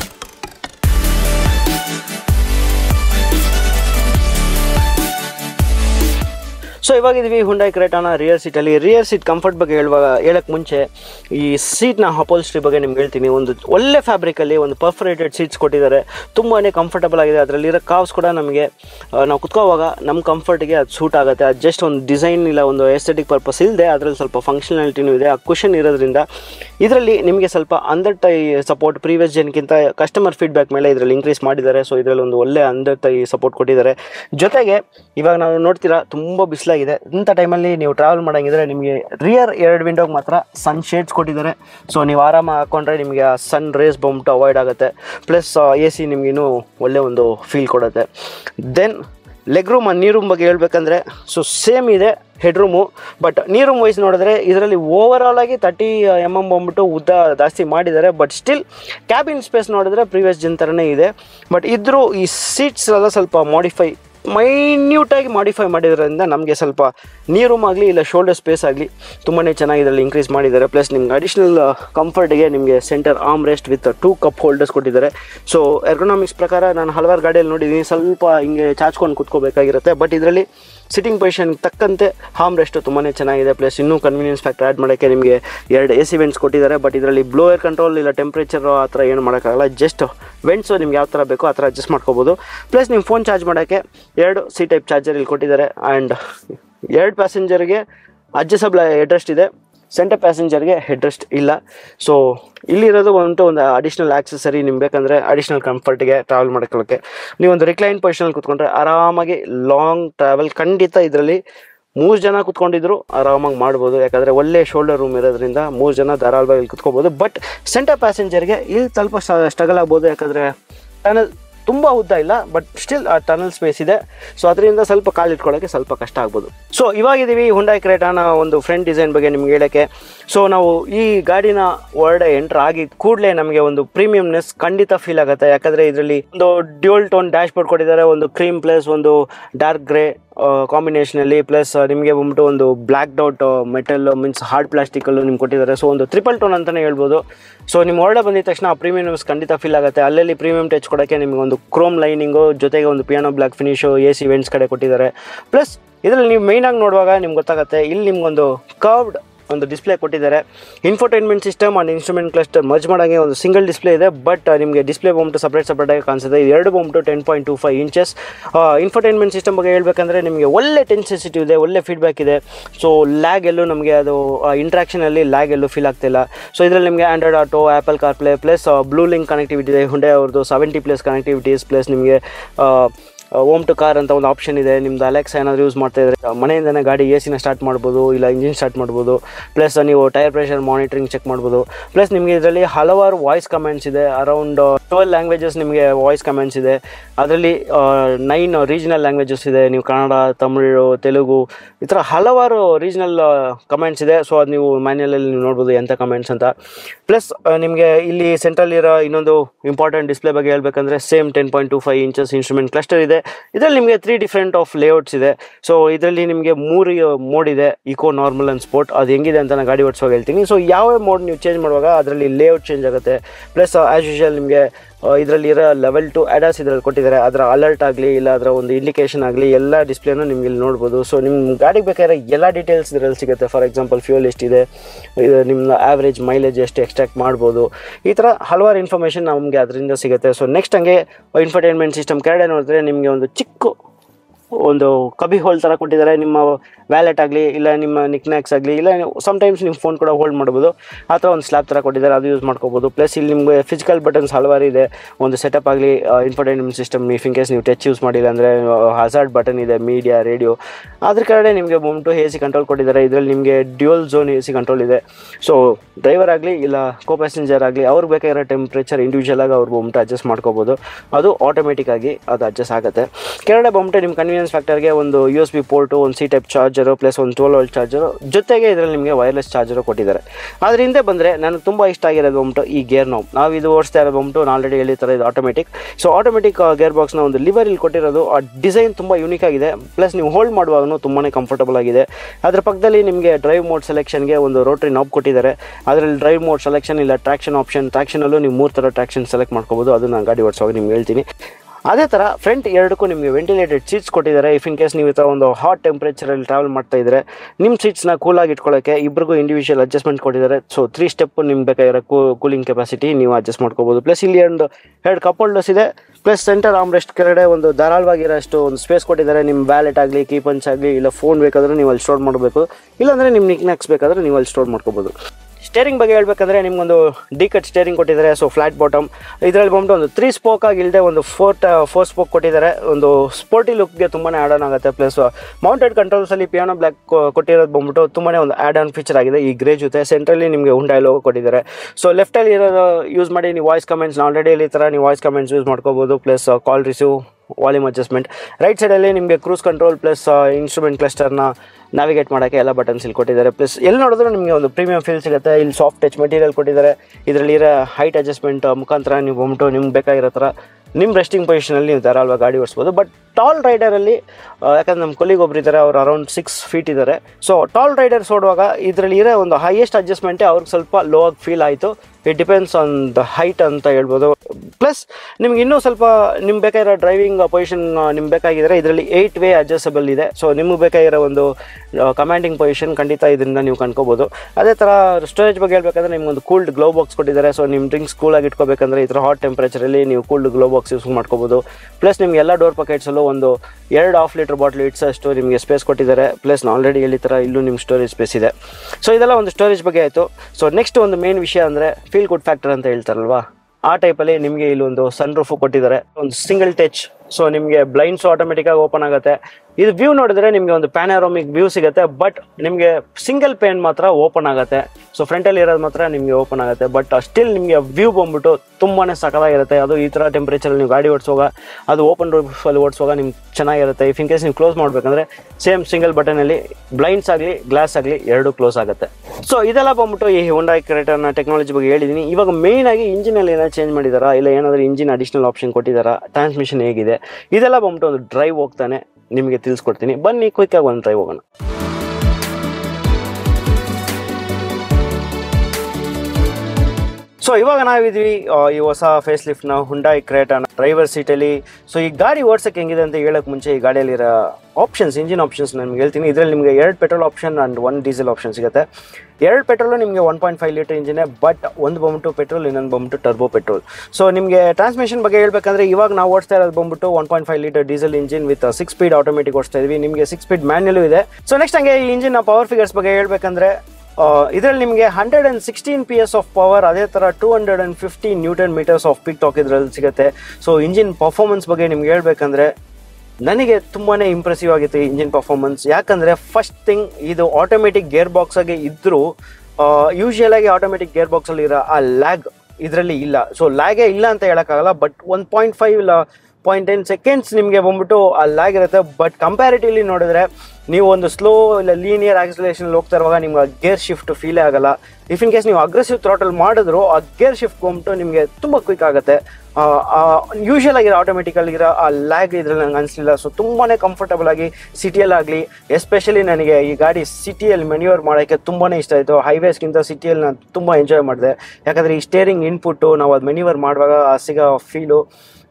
ಸೊ ಇವಾಗ ಇದೀವಿ ಹುಂಡೈ ಕ್ರೇಟಾನ ರಿಯರ್ ಸೀಟಲ್ಲಿ ರಿಯರ್ ಸೀಟ್ ಕಂಫರ್ಟ್ ಬಗ್ಗೆ ಹೇಳುವಾಗ ಹೇಳಕ್ಕೆ ಮುಂಚೆ ಈ ಸೀಟ್ನ ಅಪೋಲ್ಸ್ಟ್ರಿ ಬಗ್ಗೆ ನಿಮ್ಗೆ ಹೇಳ್ತೀನಿ ಒಂದು ಒಳ್ಳೆ ಫ್ಯಾಬ್ರಿಕಲ್ಲಿ ಒಂದು ಪರ್ಫರೇಟೆಡ್ ಸೀಟ್ಸ್ ಕೊಟ್ಟಿದ್ದಾರೆ ತುಂಬಾ ಕಂಫರ್ಟಬಲ್ ಆಗಿದೆ ಅದರಲ್ಲಿರೋ ಕಾವ್ಸ್ ಕೂಡ ನಮಗೆ ಆ, ನಾವು ಕುತ್ಕೋವಾಗ ನಮ್ಮ ಕಂಫರ್ಟಿಗೆ ಅದು ಸೂಟ್ ಆಗುತ್ತೆ ಅದು ಜಸ್ಟ್ ಒಂದು ಡಿಸೈನ್ ಇಲ್ಲ ಒಂದು ಎಸ್ಥೆಟಿಕ್ ಪರ್ಪಸ್ ಇಲ್ಲದೆ ಅದರಲ್ಲಿ ಸ್ವಲ್ಪ ಫಂಕ್ಷನಾಲಿಟಿನೂ ಇದೆ ಆ ಕುಷನ್ ಇರೋದ್ರಿಂದ ಇದರಲ್ಲಿ ನಿಮಗೆ ಸ್ವಲ್ಪ ಅಂಡರ್ ಟೈ ಸಪೋರ್ಟ್ ಪ್ರೀವಿಯಸ್ ಜನಕ್ಕಿಂತ ಕಸ್ಟಮರ್ ಫೀಡ್ಬ್ಯಾಕ್ ಮೇಲೆ ಇದರಲ್ಲಿ ಇಂಕ್ರೀಸ್ ಮಾಡಿದ್ದಾರೆ ಸೊ ಇದರಲ್ಲಿ ಒಂದು ಒಳ್ಳೆ ಅಂಡರ್ ಟೈ ಸಪೋರ್ಟ್ ಕೊಟ್ಟಿದ್ದಾರೆ ಜೊತೆಗೆ ಇವಾಗ ನಾವು ನೋಡ್ತೀರಾ ತುಂಬ ಬಿಸಿಲಾಗಿದೆ ಇಂಥ ಟೈಮಲ್ಲಿ ನೀವು ಟ್ರಾವೆಲ್ ಮಾಡೋಂಗಿದ್ರೆ ನಿಮಗೆ ರಿಯರ್ ಎರಡು ವಿಂಡೋಗೆ ಮಾತ್ರ ಸನ್ ಶೇಡ್ಸ್ ಕೊಟ್ಟಿದ್ದಾರೆ ಸೊ ನೀವು ಆರಾಮಾಗಿ ಹಾಕ್ಕೊಂಡ್ರೆ ನಿಮಗೆ ಆ ಸನ್ ರೇಸ್ ಬಂದ್ಬಿಟ್ಟು ಅವಾಯ್ಡ್ ಆಗುತ್ತೆ ಪ್ಲಸ್ ಎ ಸಿ ನಿಮ್ಗೆ ಇನ್ನೂ ಒಳ್ಳೆ ಒಂದು ಫೀಲ್ ಕೊಡುತ್ತೆ then leg room knee room ಬಗ್ಗೆ ಹೇಳ್ಬೇಕಂದ್ರೆ ಸೊ ಸೇಮ್ ಇದೆ head room but knee room wise ನೋಡಿದ್ರೆ ಇದರಲ್ಲಿ ಓವರ್ ಆಲ್ ಆಗಿ ತರ್ಟಿ ಎಮ್ ಎಮ್ ಬಂದ್ಬಿಟ್ಟು ಉದ್ದ ಜಾಸ್ತಿ ಮಾಡಿದ್ದಾರೆ ಬಟ್ ಸ್ಟಿಲ್ ಕ್ಯಾಬಿನ್ ಸ್ಪೇಸ್ ನೋಡಿದ್ರೆ ಪ್ರೀವಿಯಸ್ ಜನ್ ಥರನೇ ಇದೆ ಬಟ್ ಇದ್ರೂ ಈ ಸೀಟ್ಸ್ ಎಲ್ಲ ಸ್ವಲ್ಪ ಮಾಡಿಫೈ ಮೈನ್ಯೂಟಾಗಿ ಮಾಡಿಫೈ ಮಾಡಿರೋದ್ರಿಂದ ನಮಗೆ ಸ್ವಲ್ಪ ನೀರು ರೂಮ್ ಆಗಲಿ ಇಲ್ಲ ಶೋಲ್ಡರ್ ಸ್ಪೇಸ್ ಆಗಲಿ ತುಂಬಾ ಚೆನ್ನಾಗಿ ಇದರಲ್ಲಿ ಇನ್ಕ್ರೀಸ್ ಮಾಡಿದ್ದಾರೆ ಪ್ಲಸ್ ನಿಮ್ಗೆ ಅಡಿಷ್ನಲ್ ಕಂಫರ್ಟ್ಗೆ ನಿಮಗೆ centre arm rest with two cup holders ಕೊಟ್ಟಿದ್ದಾರೆ ಸೊ ಎರ್ಗೊನಾಮಿಕ್ಸ್ ಪ್ರಕಾರ ನಾನು ಹಲವಾರು ಗಾಡಿಯಲ್ಲಿ ನೋಡಿದ್ದೀನಿ ಸ್ವಲ್ಪ ಹಿಂಗೆ ಚಾಚ್ಕೊಂಡು ಕುತ್ಕೋಬೇಕಾಗಿರುತ್ತೆ ಬಟ್ ಇದರಲ್ಲಿ ಸಿಟ್ಟಿಂಗ್ ಪೊಸಿಷನ್ಗೆ ತಕ್ಕಂತೆ ಹಾರ್ಮ್ ರೆಸ್ಟು ತುಂಬಾ ಚೆನ್ನಾಗಿದೆ ಪ್ಲಸ್ ಇನ್ನೂ ಕನ್ವೀನಿಯನ್ಸ್ ಫ್ಯಾಕ್ಟರ್ ಆ್ಯಡ್ ಮಾಡೋಕ್ಕೆ ನಿಮಗೆ ಎರಡು ಎ ಸಿ ವೆಂಟ್ಸ್ ಕೊಟ್ಟಿದ್ದಾರೆ ಬಟ್ ಇದರಲ್ಲಿ ಬ್ಲೋ ಏರ್ ಕಂಟ್ರೋಲ್ ಇಲ್ಲ ಟೆಂಪ್ರೇಚರ್ ಆ ಥರ ಏನು ಮಾಡೋಕ್ಕಾಗಲ್ಲ ಜಸ್ಟ್ ವೆಂಟ್ಸು ನಿಮ್ಗೆ ಯಾವ ಥರ ಬೇಕೋ ಆ ಥರ ಅಡ್ಜಸ್ಟ್ ಮಾಡ್ಕೋಬೋದು ಪ್ಲಸ್ ನೀವು ಫೋನ್ ಚಾರ್ಜ್ ಮಾಡೋಕ್ಕೆ ಎರಡು ಸಿ ಟೈಪ್ ಚಾರ್ಜರ್ ಇಲ್ಲಿ ಕೊಟ್ಟಿದ್ದಾರೆ ಆ್ಯಂಡ್ ಎರಡು ಪ್ಯಾಸೆಂಜರ್ಗೆ ಅಡ್ಜಸ್ಟಬಲ್ ಹೆಡ್ರೆಸ್ಟ್ ಇದೆ ಸೆಂಟರ್ ಪ್ಯಾಸೆಂಜರ್ಗೆ ಹೆಡ್ರೆಸ್ಟ್ ಇಲ್ಲ ಸೊ ಇಲ್ಲಿರೋದು ಒಂದು ಒಂದು ಅಡಿಷ್ನಲ್ ಆಕ್ಸೆಸರಿ ನಿಮ್ಗೆ ಬೇಕಂದರೆ ಅಡಿಷ್ನಲ್ ಕಂಫರ್ಟ್ಗೆ ಟ್ರಾವೆಲ್ ಮಾಡ್ಕೊಳ್ಳೋಕ್ಕೆ ನೀವು ಒಂದು ರಿಕ್ಲೈನ್ ಪೊಸಿಷನಲ್ಲಿ ಕುತ್ಕೊಂಡ್ರೆ ಆರಾಮಾಗಿ ಲಾಂಗ್ ಟ್ರಾವೆಲ್ ಖಂಡಿತ ಇದರಲ್ಲಿ ಮೂರು ಜನ ಕುತ್ಕೊಂಡಿದ್ರು ಆರಾಮಾಗಿ ಮಾಡ್ಬೋದು ಯಾಕಂದರೆ ಒಳ್ಳೆ ಶೋಲ್ಡರ್ ರೂಮ್ ಇರೋದ್ರಿಂದ ಮೂರು ಜನ ಧಾರಾಳವಾಗಿ ಇಲ್ಲಿ ಕುತ್ಕೋಬೋದು ಬಟ್ ಸೆಂಟರ್ ಪ್ಯಾಸೆಂಜರ್ಗೆ ಇಲ್ಲಿ ಸ್ವಲ್ಪ ಸ್ಟ್ರಗಲ್ ಆಗ್ಬೋದು ಯಾಕಂದರೆ ಟನಲ್ ತುಂಬ ಉದ್ದ ಇಲ್ಲ ಬಟ್ ಸ್ಟಿಲ್ ಆ ಟನಲ್ ಸ್ಪೇಸ್ ಇದೆ ಸೊ ಅದರಿಂದ ಸ್ವಲ್ಪ ಕಾಲು ಇಟ್ಕೊಳ್ಳೋಕ್ಕೆ ಸ್ವಲ್ಪ ಕಷ್ಟ ಆಗ್ಬೋದು ಸೊ ಇವಾಗಿದ್ದೀವಿ ಹುಂಡೈ ಕ್ರೇಟಾನ ಒಂದು ಫ್ರಂಟ್ ಡಿಸೈನ್ ಬಗ್ಗೆ ನಿಮ್ಗೆ ಹೇಳೋಕ್ಕೆ ಸೊ ನಾವು ಈ ಗಾಡಿನ ಒಳಗಡೆ ಎಂಟ್ರ್ ಆಗಿದ ಕೂಡಲೇ ನಮಗೆ ಒಂದು ಪ್ರೀಮಿಯಂನೆಸ್ ಖಂಡಿತ ಫೀಲ್ ಆಗುತ್ತೆ ಯಾಕಂದರೆ ಇದರಲ್ಲಿ ಒಂದು ಡ್ಯೂಲ್ ಟೋನ್ ಡ್ಯಾಶ್ ಬೋರ್ಡ್ ಕೊಟ್ಟಿದ್ದಾರೆ ಒಂದು ಕ್ರೀಮ್ ಪ್ಲಸ್ ಒಂದು ಡಾರ್ಕ್ ಗ್ರೇ ಕಾಂಬಿನೇಷನಲ್ಲಿ ಪ್ಲಸ್ ನಿಮಗೆ ಬಂದ್ಬಿಟ್ಟು ಒಂದು ಬ್ಲ್ಯಾಕ್ ಡೌಟ್ ಮೆಟಲ್ ಮೀನ್ಸ್ ಹಾರ್ಡ್ ಪ್ಲಾಸ್ಟಿಕಲ್ಲೂ ನಿಮ್ಗೆ ಕೊಟ್ಟಿದ್ದಾರೆ ಸೊ ಒಂದು ಟ್ರಿಪಲ್ ಟೋನ್ ಅಂತಲೇ ಹೇಳ್ಬೋದು ಸೊ ನಿಮ್ಮ ಹೊರಡೆ ಬಂದಿದ ತಕ್ಷಣ ಆ ಪ್ರೀಮಿಯಮ್ಸ್ ಖಂಡಿತ ಫೀಲ್ ಆಗುತ್ತೆ ಅಲ್ಲಲ್ಲಿ ಪ್ರೀಮಿಯಂ ಟಚ್ ಕೊಡೋಕ್ಕೆ ನಿಮಗೆ ಒಂದು ಕ್ರೋಮ್ ಲೈನಿಂಗು ಜೊತೆಗೆ ಒಂದು piano black finish A C vents ಕಡೆ ಕೊಟ್ಟಿದ್ದಾರೆ ಪ್ಲಸ್ ಇದರಲ್ಲಿ ನೀವು ಮೇಯ್ನಾಗಿ ನೋಡುವಾಗ ನಿಮ್ಗೆ ಗೊತ್ತಾಗುತ್ತೆ ಇಲ್ಲಿ ನಿಮ್ಗೊಂದು ಕರ್ವ್ಡ್ ಒಂದು ಡಿಸ್ಪ್ಲೇ ಕೊಟ್ಟಿದ್ದಾರೆ infotainment system and instrument cluster merge ಮಾಡೋಂಗೆ ಒಂದು ಸಿಂಗಲ್ ಡಿಸ್ಪ್ಲೇ ಇದೆ ಬಟ್ ನಿಮಗೆ ಡಿಸ್ಪ್ಲೇ ಬಂದ್ಬಿಟ್ಟು ಸಪ್ರೇಟ್ ಸಪ್ರೇಟಾಗಿ ಕಾಣಿಸುತ್ತೆ ಇದು ಎರಡು ಬಂದ್ಬಿಟ್ಟು ten point two five inches infotainment system ಬಗ್ಗೆ ಹೇಳ್ಬೇಕಂದ್ರೆ ನಿಮಗೆ ಒಳ್ಳೆ ಟೆನ್ ಸೆನ್ಸಿಟಿವ್ ಇದೆ ಒಳ್ಳೆ ಫೀಡ್ಬ್ಯಾಕ್ ಇದೆ ಸೊ ಲ್ಯಾಗ್ ಎಲ್ಲೂ ನಮಗೆ ಅದು ಇಂಟ್ರಾಕ್ಷನಲ್ಲಿ ಲ್ಯಾಗ್ ಎಲ್ಲೂ ಫೀಲ್ ಆಗ್ತಿಲ್ಲ ಸೊ ಇದರಲ್ಲಿ ನಿಮಗೆ Android auto Apple CarPlay plus Bluelink connectivity ಇದೆ ಹುಂಡೆ ಅವ್ರದ್ದು ಸೆವೆಂಟಿ ಪ್ಲಸ್ ಕನೆಕ್ಟಿವಿಟೀಸ್ ಪ್ಲಸ್ ನಿಮಗೆ ಓಮ್ ಟು ಕಾರ್ ಅಂತ ಒಂದು ಆಪ್ಷನ್ ಇದೆ ನಿಮ್ದು ಅಲೆಕ್ಸ್ ಏನಾದರೂ ಯೂಸ್ ಮಾಡ್ತಾ ಇದ್ರೆ ಮನೆಯಿಂದನೇ ಗಾಡಿ ಎ ಸಿನ ಸ್ಟಾರ್ಟ್ ಮಾಡ್ಬೋದು ಇಲ್ಲ ಇಂಜಿನ್ ಸ್ಟಾರ್ಟ್ ಮಾಡ್ಬೋದು ಪ್ಲಸ್ ನೀವು ಟೈರ್ ಪ್ರೆಷರ್ ಮಾನಿಟರಿಂಗ್ ಚೆಕ್ ಮಾಡ್ಬೋದು ಪ್ಲಸ್ ನಿಮಗೆ ಇದರಲ್ಲಿ ಹಲವಾರು ವಾಯ್ಸ್ ಕಮೆಂಟ್ಸ್ ಇದೆ ಅರೌಂಡ್ ಟ್ವೆಲ್ ಲ್ಯಾಂಗ್ವೇಜಸ್ ನಿಮಗೆ ವಾಯ್ಸ್ ಕಮೆಂಟ್ಸ್ ಇದೆ ಅದರಲ್ಲಿ ನೈನ್ ರೀಜನಲ್ ಲ್ಯಾಂಗ್ವೇಜಸ್ ಇದೆ ನೀವು ಕನ್ನಡ ತಮಿಳು ತೆಲುಗು ಈ ಥರ ಹಲವಾರು ರೀಜನಲ್ ಕಮೆಂಟ್ಸ್ ಇದೆ ಸೊ ಅದು ನೀವು ಮ್ಯಾನ್ಯಲಲ್ಲಿ ನೀವು ನೋಡ್ಬೋದು ಎಂಥ ಕಮೆಂಟ್ಸ್ ಅಂತ ಪ್ಲಸ್ ನಿಮಗೆ ಇಲ್ಲಿ ಸೆಂಟ್ರಲ್ ಇರೋ ಇನ್ನೊಂದು ಇಂಪಾರ್ಟೆಂಟ್ ಡಿಸ್ಪ್ಲೇ ಬಗ್ಗೆ ಹೇಳ್ಬೇಕಂದ್ರೆ same ten point two five inches instrument cluster ಇದೆ ಇದರಲ್ಲಿ ನಿಮಗೆ ತ್ರೀ ಡಿಫ್ರೆಂಟ್ ಆಫ್ ಲೇಔಟ್ಸ್ ಇದೆ ಸೊ ಇದರಲ್ಲಿ ನಿಮಗೆ ಮೂರು ಮೋಡ್ ಇದೆ ಇಕೋ ನಾರ್ಮಲ್ ಆ್ಯಂಡ್ ಸ್ಪೋರ್ಟ್ ಅದು ಹೆಂಗಿದೆ ಅಂತ ನಾನು ಗಾಡಿ ಓಡಿಸುವಾಗ ಹೇಳ್ತೀನಿ ಸೊ ಯಾವ ಮೋಡ್ ನೀವು ಚೇಂಜ್ ಮಾಡುವಾಗ ಅದರಲ್ಲಿ ಲೇಔಟ್ ಚೇಂಜ್ ಆಗುತ್ತೆ ಪ್ಲಸ್ ಆ್ಯಸ್ ಯೂಶಲ್ ನಿಮಗೆ ಇದರಲ್ಲಿ ಇರೋ ಲೆವೆಲ್ ಟು ಅಡಾಸ್ ಇದರಲ್ಲಿ ಕೊಟ್ಟಿದ್ದಾರೆ ಅದರ ಅಲರ್ಟ್ ಆಗಲಿ ಇಲ್ಲ ಅದರ ಒಂದು ಇಂಡಿಕೇಶನ್ ಆಗಲಿ ಎಲ್ಲ ಡಿಸ್ಪ್ಲೇನೂ ನಿಮ್ಗೆ ಇಲ್ಲಿ ನೋಡ್ಬೋದು ಸೊ ನಿಮ್ಮ ಗಾಡಿಗೆ ಬೇಕಾದ್ರೆ ಎಲ್ಲ ಡೀಟೇಲ್ಸ್ ಇದರಲ್ಲಿ ಸಿಗುತ್ತೆ ಫಾರ್ ಎಕ್ಸಾಂಪಲ್ ಫ್ಯೂಲ್ ಎಷ್ಟಿದೆ ಇದು ನಿಮ್ಮ ಆವ್ರೇಜ್ ಮೈಲೇಜ್ ಎಷ್ಟು ಎಕ್ಸ್ಟ್ರಾಕ್ಟ್ ಮಾಡ್ಬೋದು ಈ ಥರ ಹಲವಾರು ಇನ್ಫಾರ್ಮೇಷನ್ ನಮಗೆ ಅದರಿಂದ ಸಿಗುತ್ತೆ ಸೊ ನೆಕ್ಸ್ಟ್ ಹಂಗೆ ಇನ್ಫರ್ಟೈನ್ಮೆಂಟ್ ಸಿಸ್ಟಮ್ ಕೆಳಗಡೆ ನೋಡಿದ್ರೆ ನಿಮಗೆ ಒಂದು ಚಿಕ್ಕ ಒಂದು ಕಬಿ ಹೋಲ್ ಥರ ಕೊಟ್ಟಿದ್ದಾರೆ ನಿಮ್ಮ ವ್ಯಾಲೆಟ್ ಆಗಲಿ ಇಲ್ಲ ನಿಮ್ಮ ನಿಕ್ನಾಕ್ಸ್ ಆಗಲಿ ಇಲ್ಲ ಸಮ್ಟೈಮ್ಸ್ ನಿಮ್ಮ ಫೋನ್ ಕೂಡ ಹೋಲ್ಡ್ ಮಾಡ್ಬೋದು ಆ ಥರ ಒಂದು ಸ್ಲ್ಯಾಬ್ ಥರ ಕೊಟ್ಟಿದ್ದಾರೆ ಅದು ಯೂಸ್ ಮಾಡ್ಕೋಬೋದು ಪ್ಲಸ್ ಇಲ್ಲಿ ನಿಮಗೆ ಫಿಸಿಕಲ್ ಬಟನ್ಸ್ ಹಲವಾರು ಇದೆ ಒಂದು ಸೆಟಪ್ ಆಗಲಿ infotainment system if in case ನೀವು ಟಚ್ ಯೂಸ್ ಮಾಡಿಲ್ಲ ಅಂದರೆ ಹಜಾರ್ಡ್ ಬಟನ್ ಇದೆ ಮೀಡಿಯಾ ರೇಡಿಯೋ ಅದ್ರ ಕಡೆ ನಿಮಗೆ ಬಂದ್ಬಿಟ್ಟು ಎ ಸಿ ಕಂಟ್ರೋಲ್ ಕೊಟ್ಟಿದ್ದಾರೆ ಇದರಲ್ಲಿ ನಿಮಗೆ dual zone A C control ಇದೆ ಸೊ ಡ್ರೈವರ್ ಆಗಲಿ ಇಲ್ಲ ಕೋ ಪ್ಯಾಸೆಂಜರ್ ಆಗಲಿ ಅವ್ರಿಗೆ ಬೇಕಾಗಿರೋ ಟೆಂಪ್ರೇಚರ್ ಇಂಡಿವಿಜುವಲ್ ಆಗಿ ಅವ್ರು ಬಂದ್ಬಿಟ್ಟು ಅಡ್ಜಸ್ಟ್ ಮಾಡ್ಕೋಬೋದು ಅದು ಆಟೋಮೆಟಿಕ್ ಆಗಿ ಅದು ಅಡ್ಜಸ್ಟ್ ಆಗುತ್ತೆ ಕೆಳಗಡೆ ಬಂದ್ಬಿಟ್ಟು ನಿಮ್ಮ ಕನ್ವೀನಿಯನ್ಸ್ ಫ್ಯಾಕ್ಟರ್ಗೆ ಒಂದು ಯು ಎಸ್ ಬಿ ಪೋರ್ಟು ಒಂದು ಸಿ ಟೈಪ್ ಚಾರ್ಜರು ಪ್ಲಸ್ ಒಂದು ಟ್ವೆಲ್ ವೋಲ್ಟ್ ಚಾರ್ಜರು ಜೊತೆಗೆ ಇದರಲ್ಲಿ ನಿಮಗೆ ವೈರ್ಲೆಸ್ ಚಾರ್ಜರು ಕೊಟ್ಟಿದ್ದಾರೆ ಅದ್ರ ಹಿಂದೆ ಬಂದರೆ ನನಗೆ ತುಂಬ ಇಷ್ಟ ಆಗಿರೋದು ಬಂದ್ಬಿಟ್ಟು ಈ ಗೇರ್ ನೋವು ನಾವು ಇದು ಓಡಿಸ್ತಾ ಇರೋದು ಬಂದ್ಬಿಟ್ಟು ನಾನು ಆಲ್ರೆಡಿ ಹೇಳಿರ್ತಾರೆ ಇದು ಆಟೋಮೆಟಿಕ್ ಸೊ ಆಟೋಮೆಟಿಕ್ ಗೇರ್ ಬಾಕ್ಸ್ನ ಒಂದು ಲಿವರ್ ಇಲ್ಲಿ ಕೊಟ್ಟಿರೋದು ಆ ಡಿಸೈನ್ ತುಂಬ ಯೂನಿಕ್ ಆಗಿದೆ ಪ್ಲಸ್ ನೀವು ಹೋಲ್ಡ್ ಮಾಡುವಾಗೂ ತುಂಬಾ ಕಂಫರ್ಟಬಲ್ ಆಗಿದೆ ಅದ್ರ ಪಕ್ಕದಲ್ಲಿ ನಿಮಗೆ ಡ್ರೈವ್ ಮೋಡ್ ಸೆಲೆಕ್ಷನ್ಗೆ ಒಂದು ರೋಟ್ರಿ ನಾಬ್ ಕೊಟ್ಟಿದ್ದಾರೆ ಅದರಲ್ಲಿ ಡ್ರೈವ್ ಮೋಡ್ ಸೆಲೆಕ್ಷನ್ ಇಲ್ಲ ಟ್ರಾಕ್ಷನ್ ಆಪ್ಷನ್ ಟ್ರಾಕ್ಷನಲ್ಲೂ ನೀವು ಮೂರು ಥರ ಟ್ರಾಕ್ಷನ್ ಸೆಲೆಕ್ಟ್ ಮಾಡ್ಕೋಬೋದು ಅದು ನಾನು ಗಾಡಿ ಓಡಿಸುವಾಗ ನಿಮ್ಗೆ ಹೇಳ್ತೀನಿ ಅದೇ ಥರ ಫ್ರಂಟ್ ಎರಡಕ್ಕೂ ನಿಮಗೆ ವೆಂಟಿಲೇಟೆಡ್ ಸೀಟ್ಸ್ ಕೊಟ್ಟಿದ್ದಾರೆ ಇಫ್ ಇನ್ ಕೇಸ್ ನೀವು ಈ ಥರ ಒಂದು ಹಾಟ್ ಟೆಂಪ್ರೇಚರಲ್ಲಿ ಟ್ರಾವೆಲ್ ಮಾಡ್ತಾ ಇದ್ದರೆ ನಿಮ್ಮ ಸೀಟ್ಸ್ನ ಕೂಲಾಗಿ ಇಟ್ಕೊಳ್ಳೋಕ್ಕೆ ಇಬ್ಬರಿಗೂ ಇಂಡಿವಿಜುವಲ್ ಅಡ್ಜಸ್ಟ್ಮೆಂಟ್ ಕೊಟ್ಟಿದ್ದಾರೆ ಸೊ ತ್ರೀ ಸ್ಟೆಪ್ ನಿಮ್ಗೆ ಬೇಕಾಗಿರೋ ಕೂ ಕೂಲಿಂಗ್ ಕೆಪಾಸಿಟಿ ನೀವು ಅಡ್ಜಸ್ಟ್ ಮಾಡ್ಕೋಬೋದು ಪ್ಲಸ್ ಇಲ್ಲಿ ಒಂದು ಎರಡು ಕಪ್ ಹೋಲ್ಡರ್ಸ್ ಇದೆ ಪ್ಲಸ್ ಸೆಂಟರ್ ಆಮ್ರೆಸ್ಟ್ ಕೆಳಗಡೆ ಒಂದು ಧಾರಾಳವಾಗಿರೋಷ್ಟು ಒಂದು ಸ್ಪೇಸ್ ಕೊಟ್ಟಿದ್ದಾರೆ ನಿಮ್ಮ ವ್ಯಾಲೆಟ್ ಆಗಲಿ ಕೀ ಪಂಚ್ ಆಗಲಿ ಇಲ್ಲ ಫೋನ್ ಬೇಕಾದ್ರೆ ನೀವು ಅಲ್ಲಿ ಸ್ಟೋರ್ ಮಾಡಬೇಕು ಇಲ್ಲಾಂದರೆ ನಿಮ್ಮ ನಿಕ್ ನಾಕ್ಸ್ ಬೇಕಾದ್ರೆ ನೀವು ಅಲ್ಲಿ ಸ್ಟೋರ್ ಮಾಡ್ಕೋಬೋದು ಸ್ಟೇರಿಂಗ್ ಬಗ್ಗೆ ಹೇಳ್ಬೇಕಂದ್ರೆ ನಿಮ್ಗೊಂದು ಡಿ ಕಟ್ ಸ್ಟೇರಿಂಗ್ ಕೊಟ್ಟಿದ್ದಾರೆ ಸೊ ಫ್ಲಾಟ್ ಬಾಟಮ್ ಇದರಲ್ಲಿ ಬಂದ್ಬಿಟ್ಟು ಒಂದು ತ್ರೀ ಸ್ಪೋಕ್ ಆಗಿಲ್ಲದೆ ಒಂದು ಫೋರ್ ಫೋರ್ ಸ್ಪೋಕ್ ಕೊಟ್ಟಿದ್ದಾರೆ ಒಂದು ಸ್ಪೋರ್ಟಿ ಲುಕ್ಗೆ ತುಂಬಾ ಆ್ಯಡ್ ಆನ್ ಆಗುತ್ತೆ ಪ್ಲಸ್ ಮೌಂಟೆಡ್ ಕಂಟ್ರೋಲ್ಸಲ್ಲಿ ಪಿಯಾನೋ ಬ್ಲ್ಯಾಕ್ ಕೊಟ್ಟಿರೋದು ಬಂದ್ಬಿಟ್ಟು ತುಂಬಾ ಒಂದು ಆ್ಯಡ್ ಆನ್ ಫೀಚರ್ ಆಗಿದೆ ಈ ಗ್ರೇ ಜೊತೆ ಸೆಂಟ್ರಲ್ಲಿ ನಿಮಗೆ ಹುಂಡೈ ಲೋಗೋ ಕೊಟ್ಟಿದ್ದಾರೆ ಸೊ ಲೆಫ್ಟಲ್ಲಿ ಇರೋದು ಯೂಸ್ ಮಾಡಿ ನೀವು ವಾಯ್ಸ್ ಕಮೆಂಟ್ಸ್ ಆಲ್ರೆಡಿ ಈ ಥರ ನೀವು ವಾಯ್ಸ್ ಕಮೆಂಟ್ಸ್ ಯೂಸ್ ಮಾಡ್ಕೋಬೋದು plus call receive volume adjustment right ಸೈಡಲ್ಲಿ ನಿಮಗೆ ಕ್ರೂಸ್ ಕಂಟ್ರೋಲ್ ಪ್ಲಸ್ ಇನ್ಸ್ಟ್ರೂಮೆಂಟ್ ಕ್ಲಸ್ಟರ್ನ ನಾವಿಗೇಟ್ ಮಾಡೋಕ್ಕೆ ಎಲ್ಲ ಬಟನ್ಸ್ ಇಲ್ಲಿ ಕೊಟ್ಟಿದ್ದಾರೆ ಪ್ಲಸ್ ಎಲ್ಲಿ ನೋಡಿದ್ರು ನಿಮಗೆ ಒಂದು ಪ್ರೀಮಿಯಂ ಫೀಲ್ ಸಿಗುತ್ತೆ ಇಲ್ಲಿ ಸಾಫ್ಟ್ ಟಚ್ ಮೆಟೀರಿಯಲ್ ಕೊಟ್ಟಿದ್ದಾರೆ ಇದರಲ್ಲಿ ಇರೋ ಹೈಟ್ ಅಡ್ಜಸ್ಟ್ಮೆಂಟ್ ಮುಖಾಂತರ ನೀವು ಬಂದ್ಬಿಟ್ಟು ನಿಮ್ಗೆ ಬೇಕಾಗಿರೋ ಥರ ನಿಮ್ಮ ರೆಸ್ಟಿಂಗ್ ಪೊಸಿಷನಲ್ಲಿ ನೀವು ಧಾರಾಳವಾಗಿ ಗಾಡಿ ಓಡಿಸ್ಬೋದು ಬಟ್ ಟಾಲ್ ರೈಡರಲ್ಲಿ ಯಾಕಂದ್ರೆ ನಮ್ಮ ಕೊಲಿಗೆ ಒಬ್ರು ಇದ್ದಾರೆ ಅವ್ರು ಅರೌಂಡ್ ಸಿಕ್ಸ್ ಫೀಟ್ ಇದ್ದಾರೆ ಸೊ ಟಾಲ್ ರೈಡರ್ಸ್ ಓಡುವಾಗ ಇದರಲ್ಲಿ ಇರೋ ಒಂದು ಹೈಯೆಸ್ಟ್ ಅಡ್ಜಸ್ಟ್ಮೆಂಟೇ ಅವ್ರಿಗೆ ಸ್ವಲ್ಪ ಲೋ ಆಗಿ ಫೀಲ್ ಆಯಿತು it depends on the height ಅಂತ ಹೇಳ್ಬೋದು ಪ್ಲಸ್ ನಿಮ್ಗೆ ಇನ್ನೂ ಸ್ವಲ್ಪ ನಿಮ್ಗೆ ಬೇಕಾಗಿರೋ ಡ್ರೈವಿಂಗ್ ಪೊಸಿಷನ್ ನಿಮ್ಗೆ ಬೇಕಾಗಿದ್ರೆ ಇದರಲ್ಲಿ ಏಯ್ಟ್ ವೇ ಅಡ್ಜಸ್ಟಬಲ್ ಇದೆ ಸೊ ನಿಮ್ಗೆ ಬೇಕಾಗಿರೋ ಒಂದು ಕಮಾಂಡಿಂಗ್ ಪೊಸಿಷನ್ ಖಂಡಿತ ಇದರಿಂದ ನೀವು ಕಂಡ್ಕೋಬೋದು ಅದೇ ಥರ ಸ್ಟೋರೇಜ್ ಬಗ್ಗೆ ಹೇಳ್ಬೇಕಂದ್ರೆ ನಿಮ್ಗೊಂದು ಕೂಲ್ಡ್ ಗ್ಲೋ ಬಾಕ್ಸ್ ಕೊಟ್ಟಿದ್ದಾರೆ ಸೊ ನಿಮ್ಮ ಡ್ರಿಂಕ್ಸ್ ಕೂಲಾಗಿ ಇಟ್ಕೋಬೇಕಂದ್ರೆ ಈ ಥರ ಹಾಟ್ ಟೆಂಪ್ರೇಚರಲ್ಲಿ ನೀವು ಕೂಲ್ಡ್ ಗ್ಲೋ ಬಾಕ್ಸ್ ಯೂಸ್ ಮಾಡ್ಕೋಬೋದು ಪ್ಲಸ್ ನಿಮ್ಗೆ ಎಲ್ಲ ಡೋರ್ ಪಾಕೆಟ್ಸಲ್ಲೂ ಒಂದು ಎರಡು ಹಾಫ್ ಲೀಟರ್ ಬಾಟ್ಲ್ ಇಟ್ಸಷ್ಟು ನಿಮಗೆ ಸ್ಪೇಸ್ ಕೊಟ್ಟಿದ್ದಾರೆ ಪ್ಲಸ್ ಆಲ್ರೆಡಿ ಹೇಳಿ ಥರ ಇಲ್ಲೂ ನಿಮ್ಮ ಸ್ಟೋರೇಜ್ ಸ್ಪೇಸ್ ಇದೆ ಸೊ ಇದೆಲ್ಲ ಒಂದು ಸ್ಟೋರೇಜ್ ಬಗ್ಗೆ ಆಯಿತು ಸೊ ನೆಕ್ಸ್ಟ್ ಒಂದು ಮೇನ್ ವಿಷಯ ಅಂದರೆ ಫೀಲ್ ಗುಡ್ ಫ್ಯಾಕ್ಟರ್ ಅಂತ ಹೇಳ್ತಾರಲ್ವಾ ಆ ಟೈಪಲ್ಲಿ ನಿಮಗೆ ಇಲ್ಲಿ ಒಂದು ಸನ್ ರೂಫು ಕೊಟ್ಟಿದ್ದಾರೆ ಒಂದು ಸಿಂಗಲ್ ಟಚ್ ಸೊ ನಿಮಗೆ ಬ್ಲೈಂಡ್ಸ್ ಆಟೋಮೆಟಿಕ್ಕಾಗಿ ಓಪನ್ ಆಗುತ್ತೆ ಇದು ವ್ಯೂ ನೋಡಿದ್ರೆ ನಿಮಗೆ ಒಂದು ಪ್ಯಾನಾರೋಮಿಕ್ ವ್ಯೂ ಸಿಗುತ್ತೆ ಬಟ್ ನಿಮಗೆ ಸಿಂಗಲ್ ಪೇನ್ ಮಾತ್ರ ಓಪನ್ ಆಗುತ್ತೆ ಸೊ ಫ್ರಂಟಲ್ಲಿ ಇರೋದು ಮಾತ್ರ ನಿಮಗೆ ಓಪನ್ ಆಗುತ್ತೆ ಬಟ್ ಸ್ಟಿಲ್ ನಿಮಗೆ ವ್ಯೂ ಬಂದ್ಬಿಟ್ಟು ತುಂಬಾ ಸಕಲಾಗಿರುತ್ತೆ ಅದು ಈ ಥರ ಟೆಂಪ್ರೇಚರಲ್ಲಿ ನೀವು ಗಾಡಿ ಓಡಿಸುವಾಗ ಅದು ಓಪನ್ ರೂಫಲ್ಲಿ ಓಡಿಸುವಾಗ ನಿಮ್ಗೆ ಚೆನ್ನಾಗಿರುತ್ತೆ ಇಫ್ ಇನ್ ಕೇಸ್ ನೀವು ಕ್ಲೋಸ್ ಮಾಡಬೇಕಂದ್ರೆ ಸೇಮ್ ಸಿಂಗಲ್ ಬಟನಲ್ಲಿ ಬ್ಲೈಂಡ್ಸ್ ಆಗಲಿ ಗ್ಲಾಸ್ ಆಗಲಿ ಎರಡು ಕ್ಲೋಸ್ ಆಗುತ್ತೆ ಸೊ ಇದೆಲ್ಲ ಬಂದ್ಬಿಟ್ಟು ಈ ಹೊಂಡಾ ಕ್ರೇಟರ್ನ ಟೆಕ್ನಾಲಜಿ ಬಗ್ಗೆ ಹೇಳಿದ್ದೀನಿ ಇವಾಗ ಮೇಯ್ನ್ ಆಗಿ ಇಂಜಿನಲ್ಲಿ ಏನಾದ್ರು ಚೇಂಜ್ ಮಾಡಿದಾರಾ ಇಲ್ಲ ಏನಾದರೂ ಇಂಜಿನ್ ಅಡಿಷನಲ್ ಆಪ್ಷನ್ ಕೊಟ್ಟಿದ್ದಾರಾ ಟ್ರಾನ್ಸ್ಮಿಷನ್ ಹೇಗಿದೆ ಇದೆಲ್ಲ ಬಂದ್ಬಿಟ್ಟು ಒಂದು ಡ್ರೈವ್ ಹೋಗ್ತಾನೆ ನಿಮಗೆ ತಿಳಿಸ್ಕೊಡ್ತೀನಿ ಬನ್ನಿ ಕ್ವಿಕ್ಕಾಗಿ ಒಂದು ಡ್ರೈವ್ ಹೋಗೋಣ ಸೊ ಇವಾಗ ನಾವಿದ್ವಿ ಆ, ಈ ಹೊಸ ಫೇಸ್ ಲಿಫ್ಟ್ನ ಹುಂಡಾಯ್ ಕ್ರೇಟನ ಡ್ರೈವರ್ ಸೀಟಲ್ಲಿ ಸೊ ಈ ಗಾಡಿ ಓಡ್ಸಕ್ಕೆ ಹೆಂಗಿದೆ ಅಂತ ಹೇಳಕ್ ಮುಂಚೆ ಈ ಗಾಡಿಯಲ್ಲಿರೋ ಆಪ್ಷನ್ಸ್ ಇಂಜಿನ್ ಆಪ್ಷನ್ಸ್ ನಿಮ್ಗೆ ಹೇಳ್ತೀನಿ ಇದರಲ್ಲಿ ನಿಮಗೆ ಎರಡು petrol option and one diesel option ಸಿಗುತ್ತೆ ಎರಡು ಪೆಟ್ರೋಲು ನಿಮಗೆ ಒನ್ ಪಾಯಿಂಟ್ ಫೈವ್ ಲೀಟರ್ ಇಂಜಿನೇ ಬಟ್ ಒಂದು ಬಂದ್ಬಿಟ್ಟು ಪೆಟ್ರೋಲ್ ಇನ್ನೊಂದು ಬಂದ್ಬಿಟ್ಟು ಟರ್ಬೋ ಪೆಟ್ರೋಲ್ ಸೊ ನಿಮಗೆ ಟ್ರಾನ್ಸ್ಮಿಷನ್ ಬಗ್ಗೆ ಹೇಳ್ಬೇಕಂದ್ರೆ ಇವಾಗ ನಾವು ಓಡಿಸ್ತಾ ಇರೋದು ಬಂದ್ಬಿಟ್ಟು one point five litre diesel engine with six speed automatic ಓಡಿಸ್ತಾ ಇದೀವಿ ನಿಮಗೆ ಸಿಕ್ಸ್ ಸ್ಪೀಡ್ ಮ್ಯಾನ್ಯಲು ಇದೆ ಸೊ ನೆಕ್ಸ್ಟ್ ಹಂಗೆ ಈ ಇಂಜಿನ್ ಪವರ್ ಫಿಗರ್ಸ್ ಬಗ್ಗೆ ಹೇಳ್ಬೇಕಂದ್ರೆ ಇದರಲ್ಲಿ ನಿಮಗೆ hundred and sixteen P S of power ಅದೇ ಥರ two hundred and fifteen newton metres of peak torque ಇದರಲ್ಲಿ ಸಿಗುತ್ತೆ ಸೊ ಇಂಜಿನ್ ಪರ್ಫಾರ್ಮೆನ್ಸ್ ಬಗ್ಗೆ ನಿಮ್ಗೆ ಹೇಳ್ಬೇಕಂದ್ರೆ ನನಗೆ ತುಂಬಾ ಇಂಪ್ರೆಸಿವ್ ಆಗಿತ್ತು ಈ ಇಂಜಿನ್ ಪರ್ಫಾರ್ಮೆನ್ಸ್ ಯಾಕಂದರೆ ಫಸ್ಟ್ ಥಿಂಗ್ ಇದು ಆಟೋಮೆಟಿಕ್ ಗೇರ್ ಬಾಕ್ಸ್ ಆಗಿ ಇದ್ದರೂ ಯೂಶುವಲ್ ಆಗಿ ಆಟೋಮೆಟಿಕ್ ಗೇರ್ ಬಾಕ್ಸಲ್ಲಿ ಇರೋ ಆ ಲ್ಯಾಗ್ ಇದರಲ್ಲಿ ಇಲ್ಲ ಸೊ ಲ್ಯಾಗೇ ಇಲ್ಲ ಅಂತ ಹೇಳೋಕ್ಕಾಗಲ್ಲ ಬಟ್ ಒನ್ ಪಾಯಿಂಟ್ ಫೈವ್ ಇಲ್ಲ ಪಾಯಿಂಟ್ ಟೆನ್ ಸೆಕೆಂಡ್ಸ್ ನಿಮಗೆ ಬಂದ್ಬಿಟ್ಟು ಆ ಲ್ಯಾಗ್ ಇರುತ್ತೆ ಬಟ್ ಕಂಪ್ಯಾರಿಟಿವ್ಲಿ ನೋಡಿದ್ರೆ ನೀವು ಒಂದು ಸ್ಲೋ ಇಲ್ಲ ಲೀನಿಯರ್ ಆಕ್ಸಿಲೇಷನ್ ಹೋಗ್ತಾ ಇರುವಾಗ ನಿಮ್ಗೆ ಗೇರ್ ಶಿಫ್ಟ್ ಫೀಲೇ ಆಗಲ್ಲ ಇಫ್ ಇನ್ ಕೇಸ್ ನೀವು ಅಗ್ರೆಸಿವ್ ಥ್ರಾಟಲ್ ಮಾಡಿದ್ರು ಆ ಗೇರ್ ಶಿಫ್ಟ್ ಬಂದ್ಬಿಟ್ಟು ನಿಮಗೆ ತುಂಬ ಕ್ವಿಕ್ ಆಗುತ್ತೆ ಯೂಶುವಲ್ ಆಗಿರೋ ಆಟೋಮೆಟಿಕಲ್ ಇರೋ ಆ ಲ್ಯಾಗ್ ಇದ್ರಲ್ಲಿ ನಂಗೆ ಅನಿಸ್ಲಿಲ್ಲ ಸೊ ತುಂಬಾ ಕಂಫರ್ಟಬಲ್ ಆಗಿ ಸಿಟಿಯಲ್ಲಾಗಲಿ ಎಸ್ಪೆಷಲಿ ನನಗೆ ಈ ಗಾಡಿ ಸಿಟಿಯಲ್ಲಿ ಮೆನ್ಯೂರ್ ಮಾಡೋಕ್ಕೆ ತುಂಬಾ ಇಷ್ಟ ಆಯಿತು ಹೈವೇಸ್ಗಿಂತ ಸಿಟಿಯಲ್ಲಿ ನಾನು ತುಂಬ ಎಂಜಾಯ್ ಮಾಡಿದೆ ಯಾಕಂದರೆ ಈ ಸ್ಟೇರಿಂಗ್ ಇನ್ಪುಟ್ಟು ನಾವು ಅದು ಮೆನ್ಯೂವರ್ ಮಾಡುವಾಗ ಆ ಸಿಗೋ ಫೀಲು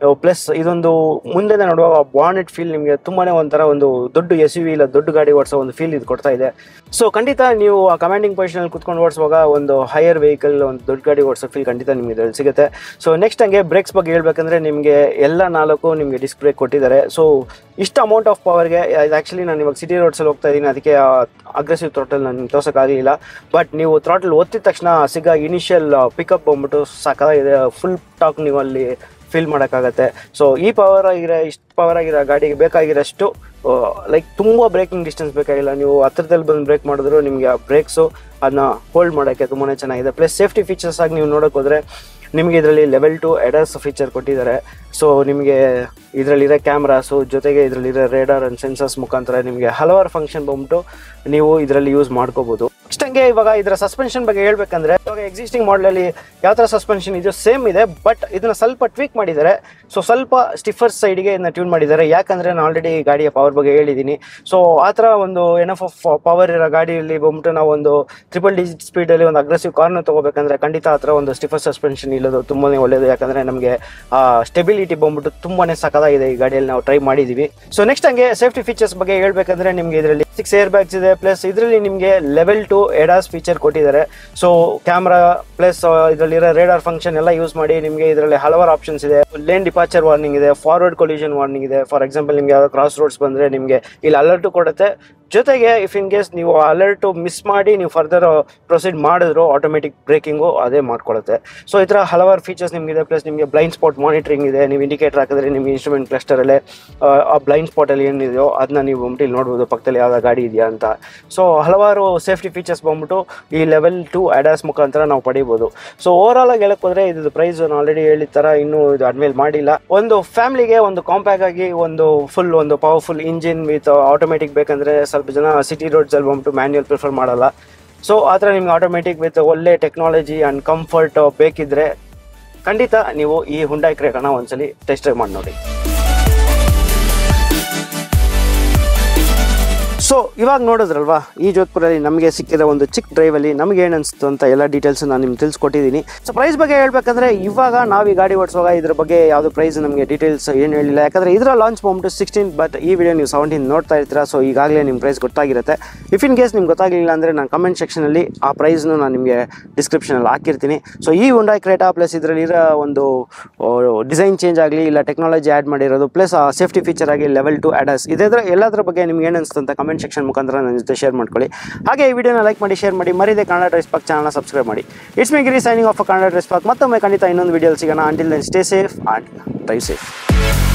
ಪ್ಲಸ್ ಇದೊಂದು ಮುಂದೆ ನೋಡುವಾಗ ಬಾನೆಟ್ ಫೀಲ್ ನಿಮಗೆ ತುಂಬಾನೇ ಒಂಥರ ಒಂದು ದೊಡ್ಡ ಎಸ್ ಯು ಇಲ್ಲ ದೊಡ್ಡ ಗಾಡಿ ಓಡಿಸೋ ಒಂದು ಫೀಲ್ ಇದು ಕೊಡ್ತಾ ಇದೆ ಸೊ ಖಂಡಿತ ನೀವು ಆ ಕಮಾಂಡಿಂಗ್ ಪೊಸಿಷನಲ್ಲಿ ಕುತ್ಕೊಂಡು ಓಡಿಸುವಾಗ ಒಂದು ಹೈಯರ್ ವೆಹಿಕಲ್ ಒಂದು ದೊಡ್ಡ ಗಾಡಿ ಓಡಿಸೋ ಫೀಲ್ ಖಂಡಿತ ನಿಮಗೆ ಇದರಲ್ಲಿ ಸಿಗುತ್ತೆ ಸೊ ನೆಕ್ಸ್ಟ್ ಹಂಗೆ ಬ್ರೇಕ್ಸ್ ಬಗ್ಗೆ ಹೇಳ್ಬೇಕಂದ್ರೆ ನಿಮಗೆ ಎಲ್ಲ ನಾಲ್ಕು ನಿಮಗೆ ಡಿಸ್ಕ್ ಬ್ರೇಕ್ ಕೊಟ್ಟಿದ್ದಾರೆ ಸೊ ಇಷ್ಟು ಅಮೌಂಟ್ ಆಫ್ ಪವರ್ಗೆ ಆ್ಯಕ್ಚುಲಿ ನಾನು ಇವಾಗ ಸಿಟಿ ರೋಡ್ಸಲ್ಲಿ ಹೋಗ್ತಾ ಇದ್ದೀನಿ ಅದಕ್ಕೆ ಅಗ್ರೆಸಿವ್ ಥ್ರಾಟಲ್ ನಾನು ತೋರ್ಸೋಕ್ಕಾಗಲಿಲ್ಲ ಬಟ್ ನೀವು ಥ್ರಾಟಲ್ ಒತ್ತಿದ ತಕ್ಷಣ ಸಿಗ ಇನಿಷಿಯಲ್ ಪಿಕಪ್ ಬಂದ್ಬಿಟ್ಟು ಸಾಕಾಗಿದೆ ಫುಲ್ ಟಾಕ್ ನೀವು ಅಲ್ಲಿ ಫೀಲ್ ಮಾಡೋಕ್ಕಾಗತ್ತೆ ಸೊ ಈ ಪವರ್ ಆಗಿರೋ ಇಷ್ಟು ಪವರ್ ಆಗಿರೋ ಗಾಡಿಗೆ ಬೇಕಾಗಿರೋಷ್ಟು ಲೈಕ್ ತುಂಬ ಬ್ರೇಕಿಂಗ್ ಡಿಸ್ಟೆನ್ಸ್ ಬೇಕಾಗಿಲ್ಲ ನೀವು ಹತ್ರದಲ್ಲಿ ಬಂದು ಬ್ರೇಕ್ ಮಾಡಿದ್ರು ನಿಮಗೆ ಆ ಬ್ರೇಕ್ಸು ಅದನ್ನ ಹೋಲ್ಡ್ ಮಾಡೋಕ್ಕೆ ತುಂಬಾ ಚೆನ್ನಾಗಿದೆ ಪ್ಲಸ್ ಸೇಫ್ಟಿ ಫೀಚರ್ಸ್ ಆಗಿ ನೀವು ನೋಡೋಕೆ ಹೋದರೆ ನಿಮಗೆ ಇದರಲ್ಲಿ ಲೆವೆಲ್ ಟು ಎಡರ್ಸ್ ಫೀಚರ್ ಕೊಟ್ಟಿದ್ದಾರೆ ಸೊ ನಿಮಗೆ ಇದರಲ್ಲಿರೋ ಕ್ಯಾಮ್ರಾಸು ಜೊತೆಗೆ ಇದರಲ್ಲಿರೋ ರೇಡರ್ ಆ್ಯಂಡ್ ಸೆನ್ಸರ್ಸ್ ಮುಖಾಂತರ ನಿಮಗೆ ಹಲವಾರು ಫಂಕ್ಷನ್ ಬಂದ್ಬಿಟ್ಟು ನೀವು ಇದರಲ್ಲಿ ಯೂಸ್ ಮಾಡ್ಕೋಬೋದು ನೆಕ್ಸ್ಟ್ ಹಂಗೆ ಇವಾಗ ಇದರ ಸಸ್ಪೆನ್ಷನ್ ಬಗ್ಗೆ ಹೇಳ್ಬೇಕಂದ್ರೆ ಇವಾಗ ಎಕ್ಸಿಸ್ಟಿಂಗ್ ಮಾಡಲಲ್ಲಿ ಯಾವ ಥರ ಸಸ್ಪೆನ್ಷನ್ ಇದೆಯೋ ಸೇಮ್ ಇದೆ ಬಟ್ ಇದನ್ನ ಸ್ವಲ್ಪ ಟ್ವೀಕ್ ಮಾಡಿದ್ದಾರೆ ಸೊ ಸ್ವಲ್ಪ ಸ್ಟಿಫರ್ ಸೈಡ್ಗೆ ಇದನ್ನ ಟ್ಯೂನ್ ಮಾಡಿದ್ದಾರೆ ಯಾಕಂದ್ರೆ ನಾನು ಆಲ್ರೆಡಿ ಗಾಡಿಯ ಪವರ್ ಬಗ್ಗೆ ಹೇಳಿದ್ದೀನಿ ಸೊ ಆ ಥರ ಒಂದು ಎನಫ್ ಆಫ್ ಪವರ್ ಇರೋ ಗಾಡಿಯಲ್ಲಿ ಬಂದ್ಬಿಟ್ಟು ನಾವು ಒಂದು ಟ್ರಿಪಲ್ ಡಿಜಿಟ್ ಸ್ಪೀಡಲ್ಲಿ ಒಂದು ಅಗ್ರೆಸಿವ್ ಕಾರ್ನ ತೊಗೋಬೇಕಂದ್ರೆ ಖಂಡಿತ ಆ ಥರ ಒಂದು ಸ್ಟಿಫರ್ ಸಸ್ಪೆನ್ಷನ್ ಇಲ್ಲೋದು ತುಂಬಾ ಒಳ್ಳೆಯದು ಯಾಕಂದರೆ ನಮಗೆ ಸ್ಟೆಬಿಲಿಟಿ ಬಂದ್ಬಿಟ್ಟು ತುಂಬಾ ಸಖತ್ತಾಗಿದೆ ಈ ಗಾಡಿಯಲ್ಲಿ ನಾವು ಟ್ರೈ ಮಾಡಿದ್ದೀವಿ ಸೊ ನೆಕ್ಸ್ಟ್ ಹಂಗೆ ಸೇಫ್ಟಿ ಫೀಚರ್ಸ್ ಬಗ್ಗೆ ಹೇಳ್ಬೇಕಂದ್ರೆ ನಿಮಗೆ ಇದರಲ್ಲಿ ಸಿಕ್ಸ್ ಏರ್ ಬ್ಯಾಗ್ಸ್ ಇದೆ ಪ್ಲಸ್ ಇದರಲ್ಲಿ ನಿಮಗೆ ಲೆವೆಲ್ ಟು ಎಡಾಸ್ ಫೀಚರ್ ಕೊಟ್ಟಿದ್ದಾರೆ ಸೊ ಕ್ಯಾಮ್ರಾ ಪ್ಲಸ್ ಇದರಲ್ಲಿರೋ ರೇಡಾರ್ ಫಂಕ್ಷನ್ ಎಲ್ಲ ಯೂಸ್ ಮಾಡಿ ನಿಮಗೆ ಇದರಲ್ಲಿ ಹಲವಾರು ಆಪ್ಷನ್ಸ್ ಇದೆ ಲೇನ್ ಡಿಪಾರ್ಚರ್ ವಾರ್ನಿಂಗ್ ಇದೆ ಫಾರ್ವರ್ಡ್ ಕೊಲ್ಯೂಷನ್ ವಾರ್ನಿಂಗ್ ಇದೆ ಫಾರ್ ಎಕ್ಸಾಂಪಲ್ ನಿಮಗೆ ಯಾವ್ದೋ ಕ್ರಾಸ್ ರೋಡ್ಸ್ ಬಂದರೆ ನಿಮಗೆ ಇಲ್ಲಿ ಅಲರ್ಟು ಕೊಡುತ್ತೆ ಜೊತೆಗೆ ಇಫ್ ಇನ್ ಕೇಸ್ ನೀವು ಅಲರ್ಟು ಮಿಸ್ ಮಾಡಿ ನೀವು ಫರ್ದರ್ ಪ್ರೊಸೀಡ್ ಮಾಡಿದ್ರು ಆಟೋಮೆಟಿಕ್ ಬ್ರೇಕಿಂಗು ಅದೇ ಮಾಡ್ಕೊಳುತ್ತೆ ಸೊ ಈ ಥರ ಹಲವಾರು ಫೀಚರ್ಸ್ ನಿಮಗಿದೆ ಪ್ಲಸ್ ನಿಮಗೆ ಬ್ಲೈಂಡ್ ಸ್ಪಾಟ್ ಮಾನಿಟರಿಂಗ್ ಇದೆ ನೀವು ಇಂಡಿಕೇಟರ್ ಹಾಕಿದ್ರೆ ನಿಮಗೆ ಇನ್ಸ್ಟ್ರೂಮೆಂಟ್ ಕ್ಲಸ್ಟರಲ್ಲೇ ಆ ಬ್ಲೈಂಡ್ ಸ್ಪಾಟಲ್ಲಿ ಏನಿದೆಯೋ ಅದನ್ನ ನೀವು ಬಂದ್ಬಿಟ್ಟು ಇಲ್ಲಿ ನೋಡ್ಬೋದು ಪಕ್ಕದಲ್ಲಿ ಯಾವ್ದು ಗಾಡಿ ಇದೆಯಾ ಅಂತ ಸೊ ಹಲವಾರು ಸೇಫ್ಟಿ ಫೀಚರ್ಸ್ ಬಂದ್ಬಿಟ್ಟು ಈ ಲೆವೆಲ್ ಟು ಅಡ್ಯಾಸ್ ಮುಖಾಂತರ ನಾವು ಪಡಿಬೋದು ಸೊ ಓವರ್ ಆಲ್ ಆಗಿ ಹೇಳಕ್ ಹೋದ್ರೆ ಇದು ಪ್ರೈಸ್ ನಾನು ಆಲ್ರೆಡಿ ಹೇಳಿದ ಥರ ಇನ್ನೂ ಇದು ಅಡ್ಮೇಲೆ ಮಾಡಿಲ್ಲ ಒಂದು ಫ್ಯಾಮಿಲಿಗೆ ಒಂದು ಕಾಂಪ್ಯಾಕ್ಟ್ ಆಗಿ ಒಂದು ಫುಲ್ ಒಂದು ಪವರ್ಫುಲ್ ಇಂಜಿನ್ ವಿತ್ ಆಟೋಮೆಟಿಕ್ ಬೇಕಂದ್ರೆ ಸ್ವಲ್ಪ ಜನ ಸಿಟಿ ರೋಡ್ಸಲ್ಲಿ ಬಂದ್ಬಿಟ್ಟು ಮ್ಯಾನ್ಯಲ್ ಪ್ರಿಫರ್ ಮಾಡಲ್ಲ ಸೊ ಆ ಥರ ನಿಮ್ಗೆ ಆಟೋಮೆಟಿಕ್ ವಿತ್ ಒಳ್ಳೆ ಟೆಕ್ನಾಲಜಿ ಆ್ಯಂಡ್ ಕಂಫರ್ಟ್ ಬೇಕಿದ್ರೆ ಖಂಡಿತ ನೀವು ಈ ಹುಂಡಾಯ್ ಕ್ರೇಟನ ಒಂದ್ಸಲಿ ಟೆಸ್ಟ್ ಡ್ರೈವ್ ಮಾಡಿ ನೋಡಿ ಸೊ ಇವಾಗ ನೋಡಿದ್ರಲ್ವಾ ಈ ಜೋಧ್ಪುರಲ್ಲಿ ನಮಗೆ ಸಿಕ್ಕಿರೋ ಒಂದು ಚಿಕ್ಕ ಡ್ರೈವಲ್ಲಿ ನಮಗೆ ಏನು ಅನಿಸ್ತು ಅಂತ ಎಲ್ಲ ಡೀಟೇಲ್ಸ್ ನಾನು ನಿಮ್ಗೆ ತಿಳಿಸ್ಕೊಟ್ಟಿದ್ದೀನಿ ಸೊ ಪ್ರೈಸ್ ಬಗ್ಗೆ ಹೇಳ್ಬೇಕಂದ್ರೆ ಇವಾಗ ನಾವು ಈ ಗಾಡಿ ಓಡಿಸುವಾಗ ಇದ್ರ ಬಗ್ಗೆ ಯಾವುದು ಪ್ರೈಸ್ ನಮಗೆ ಡೀಟೇಲ್ಸ್ ಏನು ಹೇಳಿಲ್ಲ ಯಾಕಂದರೆ ಇದರ ಲಾಂಚ್ ಬಂದ್ಬಿಟ್ಟು ಸಿಕ್ಸ್ಟೀನ್ ಬಟ್ ಈ ವಿಡಿಯೋ ನೀವು ಸೆವೆಂಟೀನ್ ನೋಡ್ತಾ ಇರ್ತೀರಾ ಸೊ ಈಗಾಗಲೇ ನಿಮ್ಮ ಪ್ರೈಸ್ ಗೊತ್ತಾಗಿರುತ್ತೆ ಇಫ್ ಇನ್ ಕೇಸ್ ನಿಮ್ಗೆ ಗೊತ್ತಾಗಲಿಲ್ಲ ಅಂದರೆ ನಾನು ಕಮೆಂಟ್ ಸೆಕ್ಷನಲ್ಲಿ ಆ ಪ್ರೈಸ್ನು ನಾನು ನಿಮಗೆ ಡಿಸ್ಕ್ರಿಪ್ಷನಲ್ಲಿ ಹಾಕಿರ್ತೀನಿ ಸೊ ಈ ಹುಂಡಾಯ್ ಕ್ರೇಟಾ ಪ್ಲಸ್ ಇದರಲ್ಲಿರೋ ಒಂದು ಡಿಸೈನ್ ಚೇಂಜ್ ಆಗಲಿ ಇಲ್ಲ ಟೆಕ್ನಾಲಜಿ ಆ್ಯಡ್ ಮಾಡಿರೋದು ಪ್ಲಸ್ ಆ ಸೇಫ್ಟಿ ಫೀಚರ್ ಆಗಿ ಲೆವೆಲ್ ಟು ಅಡಸ್ ಇದರ ಎಲ್ಲದರ ಬಗ್ಗೆ ನಿಮ್ಗೆ ಏನು ಅನಿಸ್ತು ಅಂತ ಕಮೆಂಟ್ ಸೆಕ್ಷನ್ ಮುಖಾಂತರ ನನ್ನ ಜೊತೆ ಶೇರ್ ಮಾಡ್ಕೊಳ್ಳಿ ಹಾಗೆ ಈ ವಿಡಿಯೋನ ಲೈಕ್ ಮಾಡಿ ಶೇರ್ ಮಾಡಿ ಮರಿದೆ ಕನ್ನಡ ಡ್ರೆಸ್ ಪಾಕ್ ಚಾನಲ್ನ ಸಬ್ಸ್ಕ್ರೈಬ್ ಮಾಡಿ it's me Giri signing off Kannada dress pack ಮತ್ತೊಮ್ಮೆ ಖಂಡಿತ ಇನ್ನೊಂದು ವಿಡಿಯೋ ಸಿಗೋಣ until then stay safe and drive safe